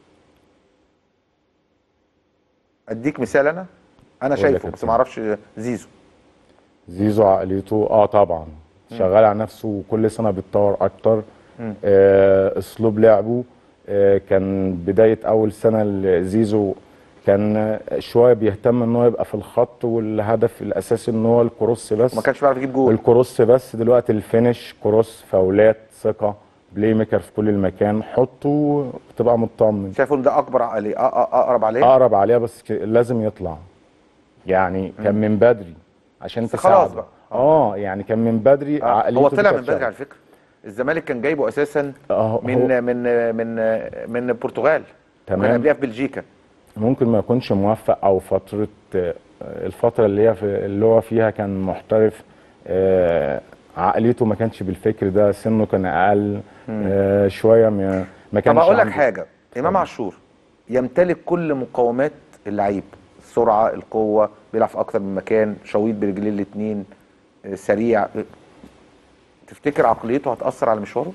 اديك مثال انا انا قول يا شايفه بس كابتن. ما اعرفش زيزو زيزو عقليته اه طبعا شغال على نفسه وكل سنه بيتطور اكتر آه اسلوب لعبه آه كان بدايه اول سنه لزيزو كان آه، شويه بيهتم ان هو يبقى في الخط والهدف الاساسي ان هو الكروس بس ما كانش بيعرف يجيب جول الكروس بس دلوقتي الفينش كروس فاولات ثقه بلاي ميكر في كل المكان حطه تبقى مطمن شايفه ان ده اكبر عقليه أ- أ- اقرب عليه اقرب عليها بس ك- لازم يطلع يعني كان من بدري عشان بس تساعده خلاص بقى. اه يعني كان من بدري آه، عقليته هو دي طلع كانت من بدري شغالة. على فكره الزمالك كان جايبه اساسا آه، من هو- من من من البرتغال تمام. وكان قبلها في بلجيكا ممكن ما يكونش موفق او فتره آه، الفتره اللي هي في اللي هو فيها كان محترف آه، عقليته ما كانش بالفكر ده سنه كان اقل آه، شويه ما ما كانش طب اقول لك عنده- حاجه امام عاشور يمتلك كل مقومات اللعيب السرعه القوه بيلعب في اكتر من مكان شويط برجليه الاثنين آه، سريع آه، تفتكر عقليته هتاثر على مشواره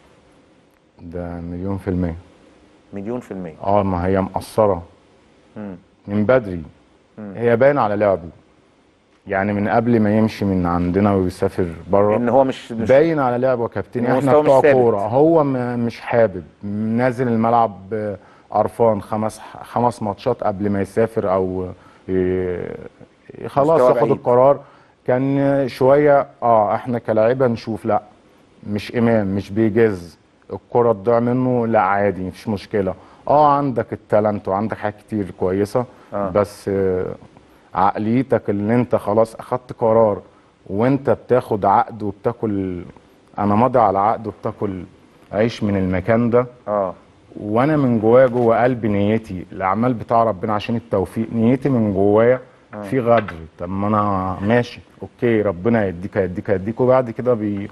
ده مليون في المية مليون في الميه اه ما هي مقصرة مم. من بدري هي باين على لعبه يعني من قبل ما يمشي من عندنا ويسافر بره ان هو مش, مش باين على لعبه يا كابتن إن احنا مستواه مش بتوع ثابت. كوره هو م- مش حابب نازل الملعب آه، قرفان خمس خمس ماتشات قبل ما يسافر او ي- خلاص مستوى ياخد بعيد. القرار كان شويه اه احنا كلاعيبه نشوف لا مش امام مش بيجز الكره تضيع منه لا عادي مفيش مشكله اه عندك التالنت وعندك حاجات كتير كويسه آه. بس آه عقليتك اللي انت خلاص اخدت قرار وانت بتاخد عقد وبتاكل انا ماضي على عقد وبتاكل عيش من المكان ده اه وانا من جوايا جوا قلبي نيتي الاعمال بتاع ربنا عشان التوفيق نيتي من جوايا في غدر طب ما انا ماشي اوكي ربنا يديك يديك يديك وبعد كده بي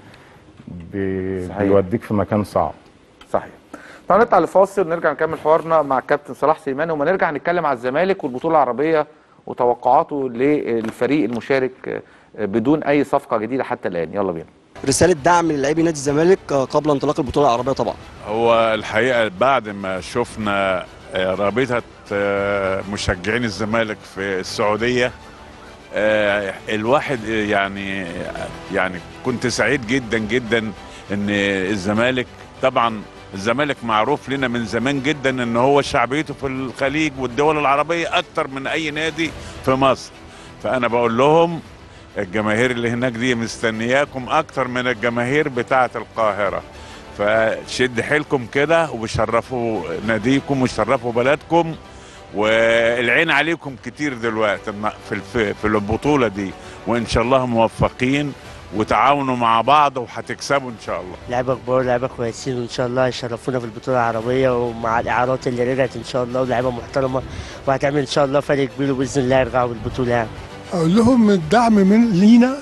بي صحيح. بيوديك في مكان صعب صحيح طب نطلع لفاصل ونرجع نكمل حوارنا مع الكابتن صلاح سليمان وما نرجع نتكلم على الزمالك والبطوله العربيه وتوقعاته للفريق المشارك بدون اي صفقه جديده حتى الان يلا بينا رساله دعم للاعبي نادي الزمالك قبل انطلاق البطوله العربيه طبعا هو الحقيقه بعد ما شفنا آه، رابطه آه، مشجعين الزمالك في السعوديه آه، الواحد آه، يعني يعني كنت سعيد جدا جدا ان الزمالك طبعا الزمالك معروف لنا من زمان جدا ان هو شعبيته في الخليج والدول العربيه اكتر من اي نادي في مصر فانا بقول لهم الجماهير اللي هناك دي مستنياكم اكتر من الجماهير بتاعه القاهره فشد حيلكم كده وبشرفوا ناديكم وشرفوا بلدكم والعين عليكم كتير دلوقتي في في في البطوله دي وان شاء الله موفقين وتعاونوا مع بعض وهتكسبوا ان شاء الله لعيبه كبار لعيبه كويسين وان شاء الله هيشرفونا في البطوله العربيه ومع الاعارات اللي رجعت ان شاء الله ولاعيبه محترمه وهتعمل ان شاء الله فرق كبير وباذن الله يرجعوا بالبطوله يعني اقول لهم الدعم من لينا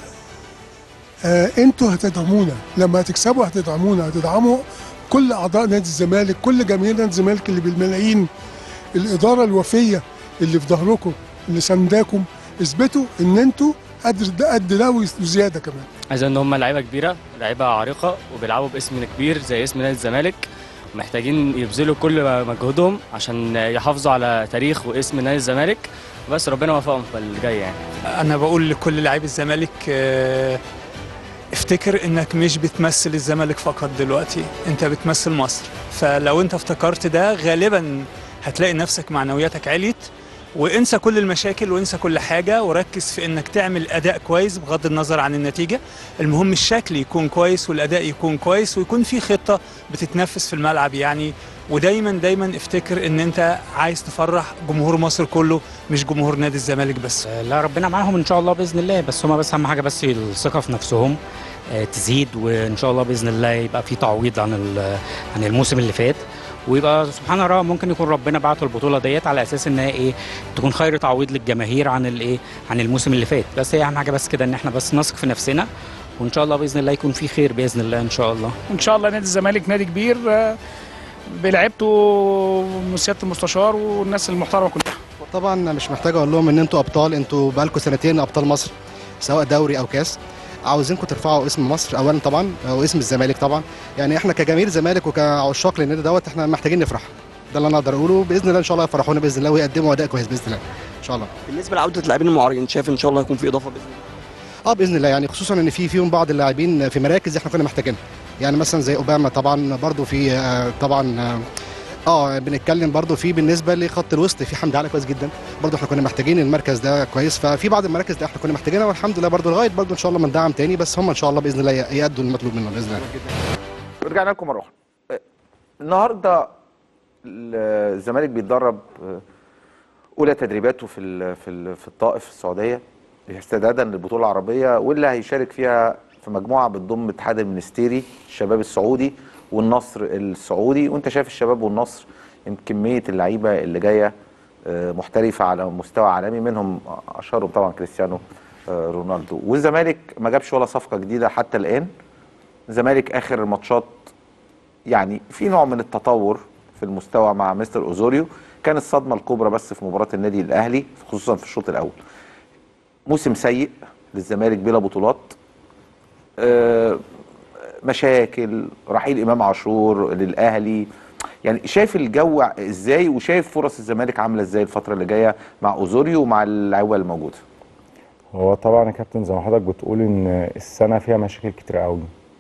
آه انتوا هتدعمونا لما هتكسبوا هتدعمونا هتدعموا كل اعضاء نادي الزمالك كل جماهير نادي الزمالك اللي بالملايين الاداره الوفيه اللي في ظهركم اللي سنداكم اثبتوا ان انتوا قد ده قد ده وزياده كمان عايز ان هم لعيبه كبيره لعيبه عريقه وبيلعبوا باسم كبير زي اسم نادي الزمالك محتاجين يبذلوا كل مجهودهم عشان يحافظوا على تاريخ واسم نادي الزمالك بس ربنا يوفقهم في الجاي يعني انا بقول لكل لاعبي الزمالك آه، افتكر انك مش بتمثل الزمالك فقط دلوقتي انت بتمثل مصر فلو انت افتكرت ده غالبا هتلاقي نفسك معنوياتك عليت وانسى كل المشاكل وانسى كل حاجة وركز في انك تعمل اداء كويس بغض النظر عن النتيجة المهم الشكل يكون كويس والاداء يكون كويس ويكون في خطة بتتنفذ في الملعب يعني ودايما دايما افتكر ان انت عايز تفرح جمهور مصر كله مش جمهور نادي الزمالك بس لا ربنا معاهم ان شاء الله باذن الله بس هما بس اهم حاجه بس الثقه في نفسهم آه، تزيد وان شاء الله باذن الله يبقى في تعويض عن ال- عن الموسم اللي فات ويبقى سبحان الله ممكن يكون ربنا بعت البطوله ديت على اساس انها ايه تكون خير تعويض للجماهير عن الايه عن الموسم اللي فات بس هي اهم حاجه بس كده ان احنا بس نثق في نفسنا وان شاء الله باذن الله يكون في خير باذن الله ان شاء الله ان شاء الله نادي الزمالك نادي كبير آه، بلعبته وسياده المستشار والناس المحترمه كلها طبعا مش محتاج اقول لهم ان انتوا ابطال انتوا بقالكم سنتين ابطال مصر سواء دوري او كاس عاوزينكم ترفعوا اسم مصر اولا طبعا واسم الزمالك طبعا يعني احنا كجماهير زمالك وكعشاق للنادي دوت احنا محتاجين نفرح ده اللي انا اقدر اقوله باذن الله ان شاء الله يفرحونا باذن الله ويقدموا اداء كويس باذن الله ان شاء الله بالنسبه لعوده اللاعبين المعارين شايف ان شاء الله هيكون في اضافه باذن الله اه باذن الله يعني خصوصا ان في فيهم بعض اللاعبين في مراكز احنا كنا محتاجينها يعني مثلا زي اوباما طبعا برضو في آه، طبعا آه، اه بنتكلم برضو في بالنسبه لخط الوسط في حمدي علي كويس جدا برضو احنا كنا محتاجين المركز ده كويس ففي بعض المراكز اللي احنا كنا محتاجينها والحمد لله برضو لغايه برضو ان شاء الله من دعم تاني بس هم ان شاء الله باذن الله يأدوا المطلوب منهم باذن الله رجعنا لكم مره واحده آه، النهارده الزمالك بيتدرب آه، اولى تدريباته في ال- في ال- في الطائف في السعوديه استعدادا للبطوله العربيه واللي هيشارك فيها في مجموعه بتضم اتحاد المنستيري الشباب السعودي والنصر السعودي وانت شايف الشباب والنصر يمكن كميه اللعيبه اللي جايه آه، محترفه على مستوى عالمي منهم اشهرهم طبعا كريستيانو آه، رونالدو والزمالك ما جابش ولا صفقه جديده حتى الان الزمالك اخر ماتشات يعني في نوع من التطور في المستوى مع مستر اوزوريو كان الصدمه الكبرى بس في مباراه النادي الاهلي خصوصا في الشوط الاول موسم سيء للزمالك بلا بطولات آه، مشاكل رحيل امام عاشور للاهلي يعني شايف الجو ازاي وشايف فرص الزمالك عامله ازاي الفتره اللي جايه مع اوزوريو ومع اللعيبه الموجوده هو طبعا يا كابتن زي ما حضرتك بتقول ان السنه فيها مشاكل كتير قوي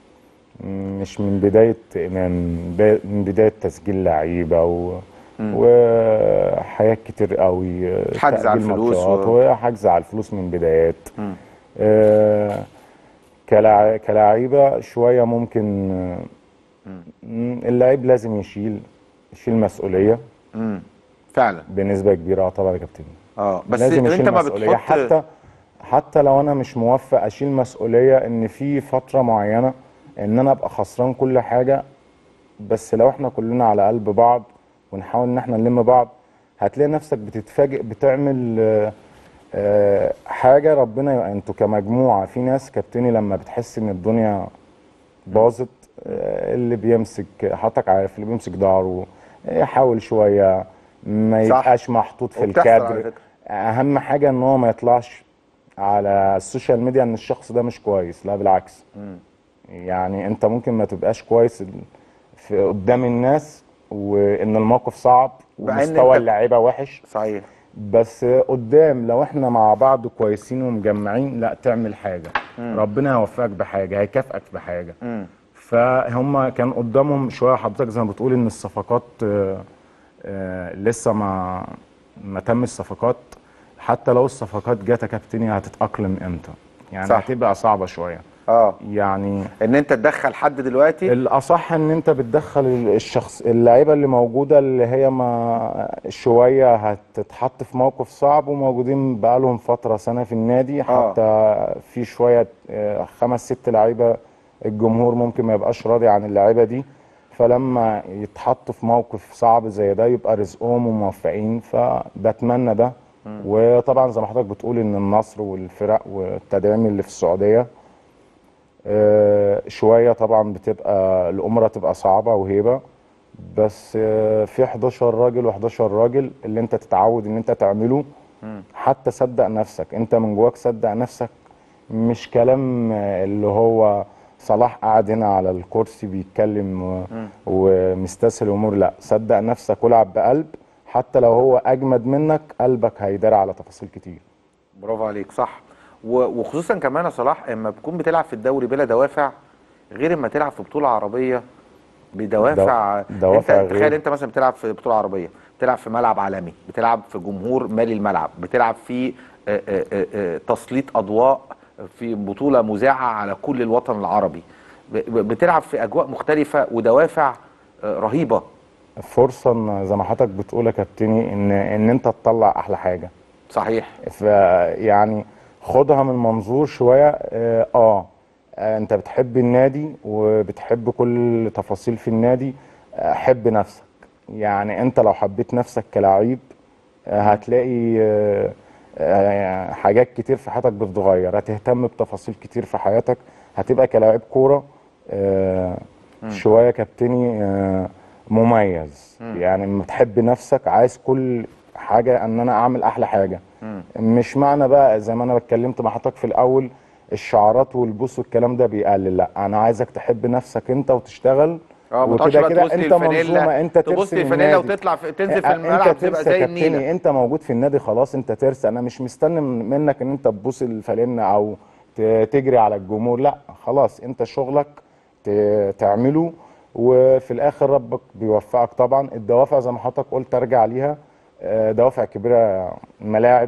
مش من بدايه من من بدايه تسجيل لعيبه و مم. وحاجات كتير قوي حجز على تأجيل الفلوس ماتشات و- وحجز على الفلوس من بدايات مم. آه، كلاع- كلاعيبه شويه ممكن آه، مم، اللعيب لازم يشيل يشيل مسؤوليه امم فعلا بنسبه كبيره اه طبعا يا كابتن اه بس لازم انت يشيل ما مسؤوليه بتحط حتى حتى لو انا مش موفق اشيل مسؤوليه ان في فتره معينه ان انا ابقى خسران كل حاجه بس لو احنا كلنا على قلب بعض ونحاول ان احنا نلم بعض هتلاقي نفسك بتتفاجئ بتعمل آه، آه، حاجه ربنا انتوا كمجموعه في ناس كابتني لما بتحس ان الدنيا باظت آه، اللي بيمسك حضرتك عارف اللي بيمسك ظهره يحاول شويه ما صح. يبقاش محطوط في وبتحصل على الكادر فكرة. اهم حاجه ان هو ما يطلعش على السوشيال ميديا ان الشخص ده مش كويس لا بالعكس مم. يعني انت ممكن ما تبقاش كويس ال- في قدام الناس وان الموقف صعب مع إن ومستوى أنت- اللعيبه وحش صحيح بس قدام لو احنا مع بعض كويسين ومجمعين لا تعمل حاجه مم. ربنا هيوفقك بحاجه هيكافئك بحاجه مم. فهم كان قدامهم شويه حضرتك زي ما بتقول ان الصفقات آه، آه، لسه ما ما تم الصفقات حتى لو الصفقات جت يا كابتني هتتاقلم امتى يعني صح. هتبقى صعبه شويه اه يعني ان انت تدخل حد دلوقتي الاصح ان انت بتدخل الشخص اللعيبه اللي موجوده اللي هي ما شويه هتتحط في موقف صعب وموجودين بقالهم فتره سنه في النادي حتى في شويه آه، خمس ست لعيبه الجمهور ممكن ما يبقاش راضي عن اللعيبه دي فلما يتحطوا في موقف صعب زي ده يبقى رزقهم وموفقين فبتمنى ده وطبعا زي ما حضرتك بتقول ان النصر والفرق والتدعيم اللي في السعوديه آه، شويه طبعا بتبقى الامره تبقى صعبه وهيبه بس آه، في 11 راجل و11 راجل اللي انت تتعود ان انت تعمله حتى صدق نفسك انت من جواك صدق نفسك مش كلام آه، اللي هو صلاح قاعد هنا على الكرسي بيتكلم و- ومستسهل امور لا صدق نفسك والعب بقلب حتى لو هو اجمد منك قلبك هيدار على تفاصيل كتير برافو عليك صح و- وخصوصا كمان يا صلاح اما بتكون بتلعب في الدوري بلا دوافع غير اما تلعب في بطوله عربيه بدوافع دو- دوافع انت غير. تخيل انت مثلا بتلعب في بطوله عربيه بتلعب في ملعب عالمي بتلعب في جمهور مالي الملعب بتلعب في آه، آه، آه، آه، تسليط اضواء في بطوله مذاعه على كل الوطن العربي ب- ب- بتلعب في اجواء مختلفه ودوافع آه، رهيبه فرصه إن زي ما حضرتك بتقول يا كابتني ان ان انت تطلع احلى حاجه صحيح فيعني خدها من منظور شويه اه, آه آه، انت بتحب النادي وبتحب كل تفاصيل في النادي آه، حب نفسك يعني انت لو حبيت نفسك كلاعب آه، هتلاقي آه، آه، حاجات كتير في حياتك بتتغير هتهتم بتفاصيل كتير في حياتك هتبقى كلاعب كوره آه، شويه كابتني آه، مميز يعني لما تحب نفسك عايز كل حاجه ان انا اعمل احلى حاجه مش معنى بقى زي ما انا اتكلمت مع حضرتك في الاول الشعارات والبوس والكلام ده بيقلل لا انا عايزك تحب نفسك انت وتشتغل اه ما تقعدش وكده بقى كده تبص انت للفانيلا منظومه انت تبص ترسم للفانيلا النادي. وتطلع في تنزل في اه، الملعب انت تبقى ترسى زي يا النيله كابتني انت موجود في النادي خلاص انت ترسى انا مش مستني من- منك ان انت تبوس الفانلة او ت- تجري على الجمهور لا خلاص انت شغلك ت- تعمله وفي الاخر ربك بيوفقك طبعا الدوافع زي ما حضرتك قلت ارجع ليها اه، دوافع كبيره ملاعب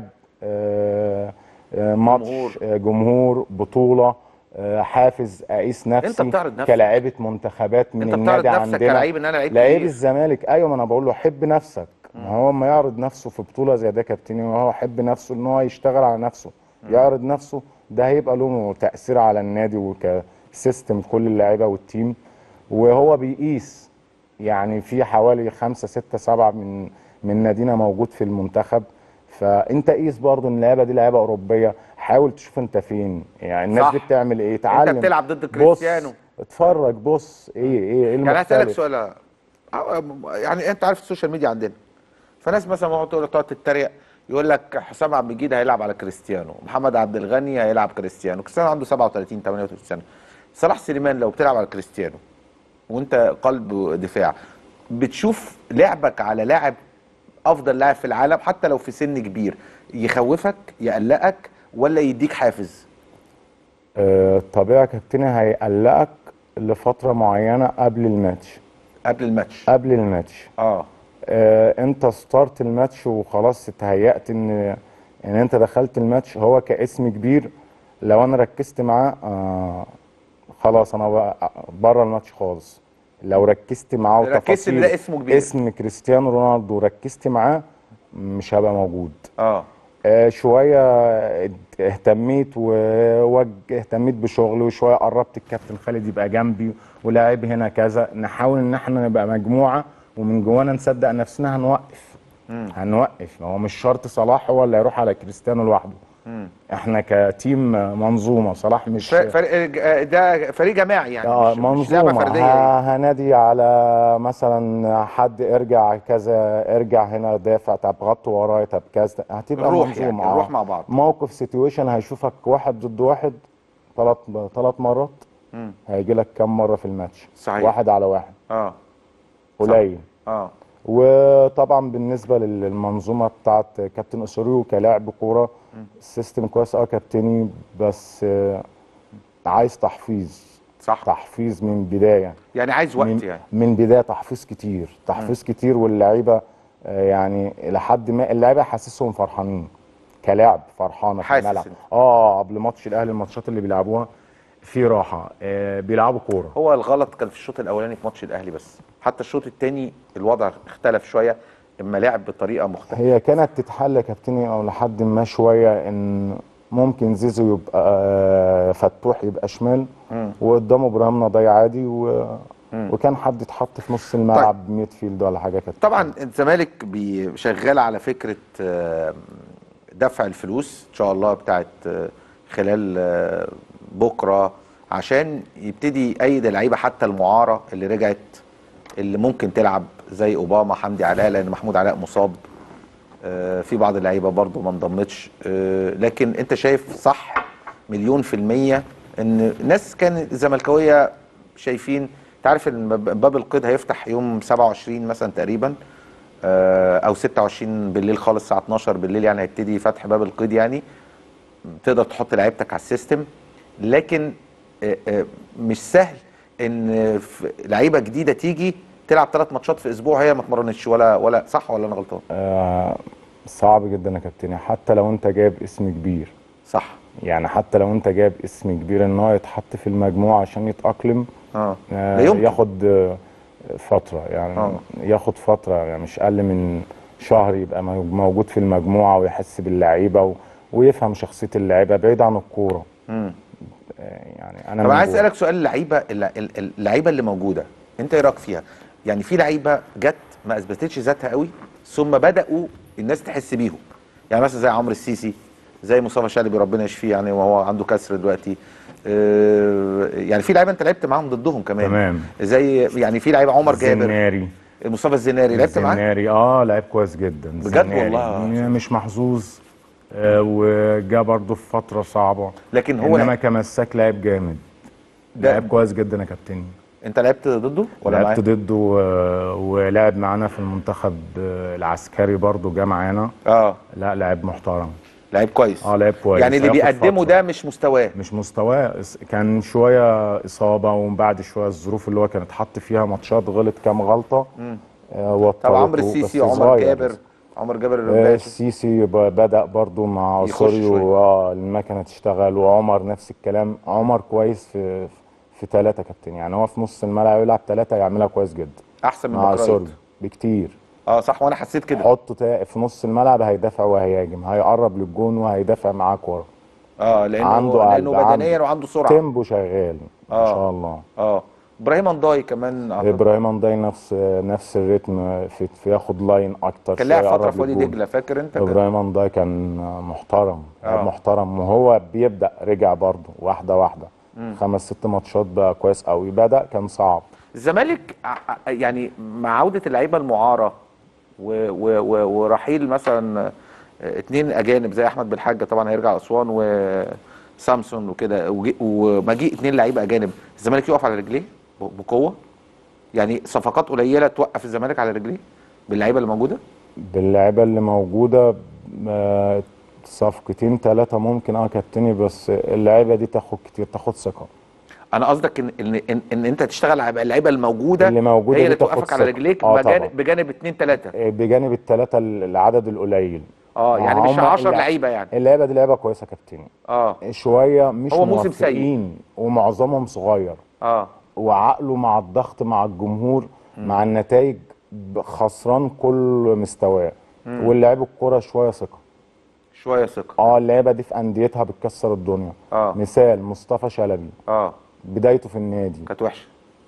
اه، اه، ماتش اه، جمهور بطوله اه، حافز اقيس نفسي بتعرض نفسك. كلاعيبه منتخبات من انت بتعرض النادي نفسك عندنا كلاعب ان انا لعيب لعيب كبير. الزمالك ايوه ما انا بقول له حب نفسك ما هو اما يعرض نفسه في بطوله زي ده كابتني وهو حب نفسه ان هو يشتغل على نفسه يعرض نفسه ده هيبقى له تاثير على النادي وكسيستم كل اللعيبه والتيم وهو بيقيس يعني في حوالي خمسة ستة سبعة من من نادينا موجود في المنتخب فانت قيس برضو ان اللعيبه دي لعيبه اوروبيه حاول تشوف انت فين يعني الناس صح. دي بتعمل ايه تعلم بتلعب ضد بص، كريستيانو. اتفرج بص ايه ايه ايه يعني هسألك المختلف سؤال أو- يعني انت عارف السوشيال ميديا عندنا فناس مثلا ممكن تقول تقعد تتريق يقول لك حسام عبد المجيد هيلعب على كريستيانو محمد عبد الغني هيلعب كريستيانو كريستيانو عنده 37 38 سنه صلاح سليمان لو بتلعب على كريستيانو وانت قلب دفاع بتشوف لعبك على لاعب افضل لاعب في العالم حتى لو في سن كبير يخوفك يقلقك ولا يديك حافز آه، طبيعي يا كابتن هيقلقك لفترة معينة قبل الماتش قبل الماتش قبل الماتش اه آه، انت ستارت الماتش وخلاص اتهيأت ان ان انت دخلت الماتش هو كاسم كبير لو انا ركزت معاه آه خلاص انا بقى بره الماتش خالص لو ركزت معاه ركزت إن وتفاصيل ده اسمه كبير. اسم كريستيانو رونالدو ركزت معاه مش هبقى موجود اه آه، شويه اهتميت ووج اهتميت بشغلي وشويه قربت الكابتن خالد يبقى جنبي ولاعب هنا كذا نحاول ان احنا نبقى مجموعه ومن جوانا نصدق نفسنا هنوقف هنوقف هو مش شرط صلاح هو اللي هيروح على كريستيانو لوحده مم. احنا كتيم منظومه صلاح مش ف- فريق آه، ده فريق جماعي يعني اه مش, مش لعبه منظومه فرديه ه- هنادي على مثلا حد ارجع كذا ارجع هنا دافع طب غطوا ورايا طب كذا هتبقى الروح منظومه يعني الروح آه. مع بعض موقف سيتويشن هيشوفك واحد ضد واحد ثلاث ثلاث مرات مم. هيجي لك كام مره في الماتش صحيح. واحد على واحد اه قليل اه وطبعا بالنسبه لل- للمنظومه بتاعت كابتن اسوريو كلاعب كوره السيستم كويس اه كابتني بس آه، عايز تحفيظ صح تحفيظ من بدايه يعني عايز وقت من, يعني من بدايه تحفيظ كتير تحفيظ كتير واللعيبه آه، يعني لحد ما اللعيبه حاسسهم فرحانين كلاعب فرحانه في حاسس الملعب إنت. اه قبل ماتش الاهلي الماتشات اللي بيلعبوها في راحه آه بيلعبوا كوره هو الغلط كان في الشوط الاولاني في ماتش الاهلي بس حتى الشوط الثاني الوضع اختلف شويه اما لعب بطريقه مختلفه هي كانت تتحل يا كابتني او لحد ما شويه ان ممكن زيزو يبقى آه، فتوح يبقى شمال مم. وقدامه ابراهيم نضاي عادي و... مم. وكان حد اتحط في نص الملعب ميد فيلد ولا حاجه كده طبعا الزمالك بي- شغال على فكره آه، دفع الفلوس ان شاء الله بتاعت آه، خلال آه، بكره عشان يبتدي يأيد اللعيبه حتى المعاره اللي رجعت اللي ممكن تلعب زي اوباما حمدي علاء لان محمود علاء مصاب آه، في بعض اللعيبه برضو ما انضمتش آه، لكن انت شايف صح مليون في المية ان ناس كان الزملكاويه شايفين انت عارف ان باب باب القيد هيفتح يوم 27 مثلا تقريبا آه، او 26 بالليل خالص الساعه 12 بالليل يعني هيبتدي فتح باب القيد يعني تقدر تحط لعيبتك على السيستم لكن آه، آه، مش سهل ان في لعيبه جديده تيجي تلعب ثلاث ماتشات في اسبوع هي ما اتمرنتش ولا ولا صح ولا انا غلطان آه صعب جدا يا كابتن حتى لو انت جايب اسم كبير صح يعني حتى لو انت جايب اسم كبير ان هو يتحط في المجموعه عشان يتاقلم اه آه لا يمكن. ياخد آه، فتره يعني آه. ياخد فتره يعني مش اقل من شهر يبقى مو- موجود في المجموعه ويحس باللعيبه و... ويفهم شخصيه اللعيبه بعيد عن الكوره مم. يعني انا طب من عايز جوه. اسالك سؤال اللعيبه الل- ال- اللعيبه اللي موجوده انت ايه رايك فيها يعني في لعيبه جت ما اثبتتش ذاتها قوي ثم بداوا الناس تحس بيهم يعني مثلا زي عمرو السيسي زي مصطفى شلبي ربنا يشفيه يعني وهو عنده كسر دلوقتي آه، يعني في لعيبه انت لعبت معاهم ضدهم كمان تمام. زي يعني في لعيبه عمر جابر الزناري مصطفى الزناري لعبت معاه الزناري اه لعيب كويس جدا بجد الزناري. والله؟ م- مش محظوظ آه وجا برضه في فتره صعبه لكن هو انما لعب- كمساك لعيب جامد ده- لعيب كويس جدا يا كابتن انت لعبت ضده ولا لعبت معاه؟ ضده و- ولعب معانا في المنتخب آه، العسكري برضه جه معانا اه لا لعيب محترم لعيب كويس اه لعيب كويس يعني اللي هياخد بيقدمه فترة. ده مش مستواه مش مستواه اس- كان شويه اصابه ومن بعد شويه الظروف اللي هو كان اتحط فيها ماتشات غلط كام غلطه مم. آه طب عمرو وطرته، السيسي بس وعمر صغير جابر بس. عمر جابر آه، الرباعي السيسي ب- بدأ برضو مع يخش شوية. سوريو اه المكنة تشتغل وعمر نفس الكلام عمر كويس في في ثلاثة كابتن يعني هو في نص الملعب يلعب ثلاثة يعملها كويس جدا احسن من مع بكرايت. سوريو بكتير اه صح وانا حسيت كده حطه تا- في نص الملعب هيدافع وهيهاجم هيقرب للجون وهيدافع معاك ورا اه لانه عنده لانه قلب، بدنيا عنده وعنده سرعه تيمبو شغال ما آه. شاء الله اه ابراهيم انضاي كمان أعتقد. ابراهيم انضاي نفس نفس الريتم في, في ياخد لاين اكتر كان لاعب شوية فتره يقرب في وادي للجون. دجله فاكر انت كان- ابراهيم انضاي كان محترم آه. آه. محترم وهو بيبدا رجع برضه واحده واحده مم. خمس ست ماتشات بقى كويس قوي بدا كان صعب الزمالك ع- ع- يعني مع عوده اللعيبه المعاره و و و ورحيل مثلا آه، اتنين اجانب زي احمد بالحاج طبعا هيرجع اسوان سامسون وكده وجي- ومجيء اتنين لعيبه اجانب الزمالك يقف على رجليه ب- بقوه يعني صفقات قليله توقف الزمالك على رجليه باللعيبه اللي موجوده باللعيبه اللي موجوده آه، صفقتين ثلاثه ممكن اه كابتني بس اللعيبه دي تاخد كتير تاخد ثقه انا قصدك ان ان ان, إن انت تشتغل على اللعيبه الموجوده اللي موجوده هي دي اللي تاخد توقفك على ثقة. رجليك آه بجانب طبعا. بجانب اتنين تلاته آه، بجانب الثلاثه العدد القليل اه يعني مش هم 10 اللع- لعيبه يعني اللعيبه دي لعيبه كويسه كابتني اه شويه مش هو موسم سيء. موفقين ومعظمهم صغير اه وعقله مع الضغط مع الجمهور مع النتائج ب- خسران كل مستواه مم. واللاعب الكوره شويه ثقه شويه ثقه اه اللعيبه دي في انديتها بتكسر الدنيا اه مثال مصطفى شلبي اه بدايته في النادي كانت وحشه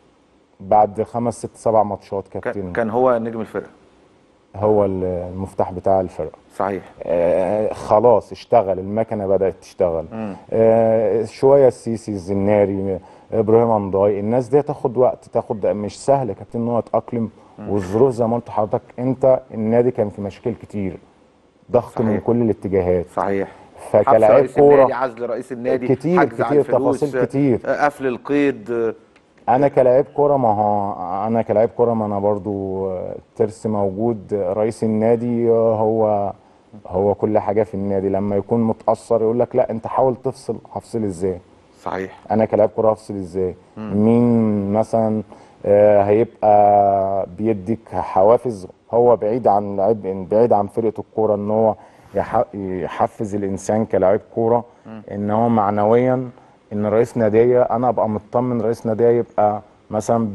بعد خمس ست سبع ماتشات كابتن كان, كان هو نجم الفرقه هو ال- المفتاح بتاع الفرقه صحيح آه خلاص اشتغل المكنه بدات تشتغل مم. آه شويه السيسي الزناري ابراهيم امضاي الناس دي تاخد وقت تاخد مش سهل يا كابتن ان هو يتاقلم والظروف زي ما قلت لحضرتك انت النادي كان في مشاكل كتير ضغط من صحيح. كل الاتجاهات صحيح حبس فكلاعب رئيس النادي كوره عزل رئيس النادي كتير- حجز على كتير، الفلوس، تفاصيل كتير. آه، قفل القيد آه، انا كلاعب كوره ما هو انا كلاعب كوره ما انا برضو الترس موجود رئيس النادي هو هو كل حاجه في النادي لما يكون متاثر يقول لك لا انت حاول تفصل هفصل ازاي صحيح انا كلاعب كوره هفصل ازاي مم. مين مثلا آه، هيبقى بيديك حوافز هو بعيد عن لعيب بعيد عن فرقه الكوره ان هو يح- يحفز الانسان كلاعب كوره ان هو معنويا ان رئيس ناديه انا ابقى مطمن رئيس ناديه يبقى مثلا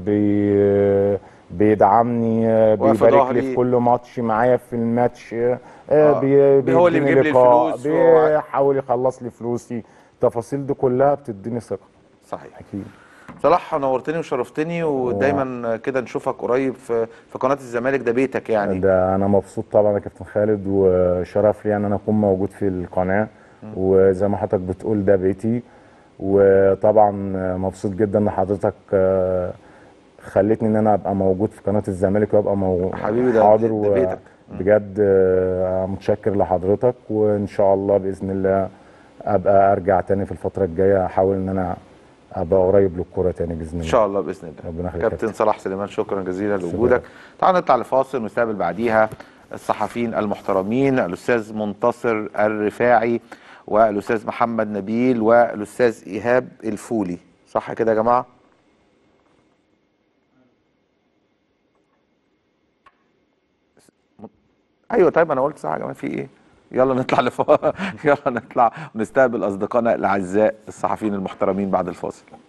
بي بيدعمني آه، واقف بيبارك ظهري. لي في كل ماتش معايا في الماتش آه، آه. بي- هو اللي بيديني بيجيب لي لقاء، الفلوس و- بيحاول يخلص لي فلوسي التفاصيل دي كلها بتديني ثقه صحيح اكيد صلاح نورتني وشرفتني ودايما كده نشوفك قريب في في قناه الزمالك ده بيتك يعني ده انا مبسوط طبعا يا كابتن خالد وشرف لي ان انا اكون موجود في القناه وزي ما حضرتك بتقول ده بيتي وطبعا مبسوط جدا ان حضرتك آه، خلتني ان انا ابقى موجود في قناه الزمالك وابقى مو... حبيبي ده- حاضر ده و- بيتك. بجد آه، متشكر لحضرتك وان شاء الله باذن الله ابقى ارجع تاني في الفتره الجايه احاول ان انا ابقى قريب للكوره تاني باذن الله ان شاء الله باذن الله ربنا يخليك يا كابتن صلاح سليمان شكرا جزيلا لوجودك تعال نطلع لفاصل ونستقبل بعديها الصحفيين المحترمين الاستاذ منتصر الرفاعي والاستاذ محمد نبيل والاستاذ ايهاب الفولي صح كده يا جماعه ايوه طيب انا قلت صح يا جماعه في ايه يلا نطلع لفوق يلا نطلع ونستقبل اصدقائنا الاعزاء الصحفيين المحترمين بعد الفاصل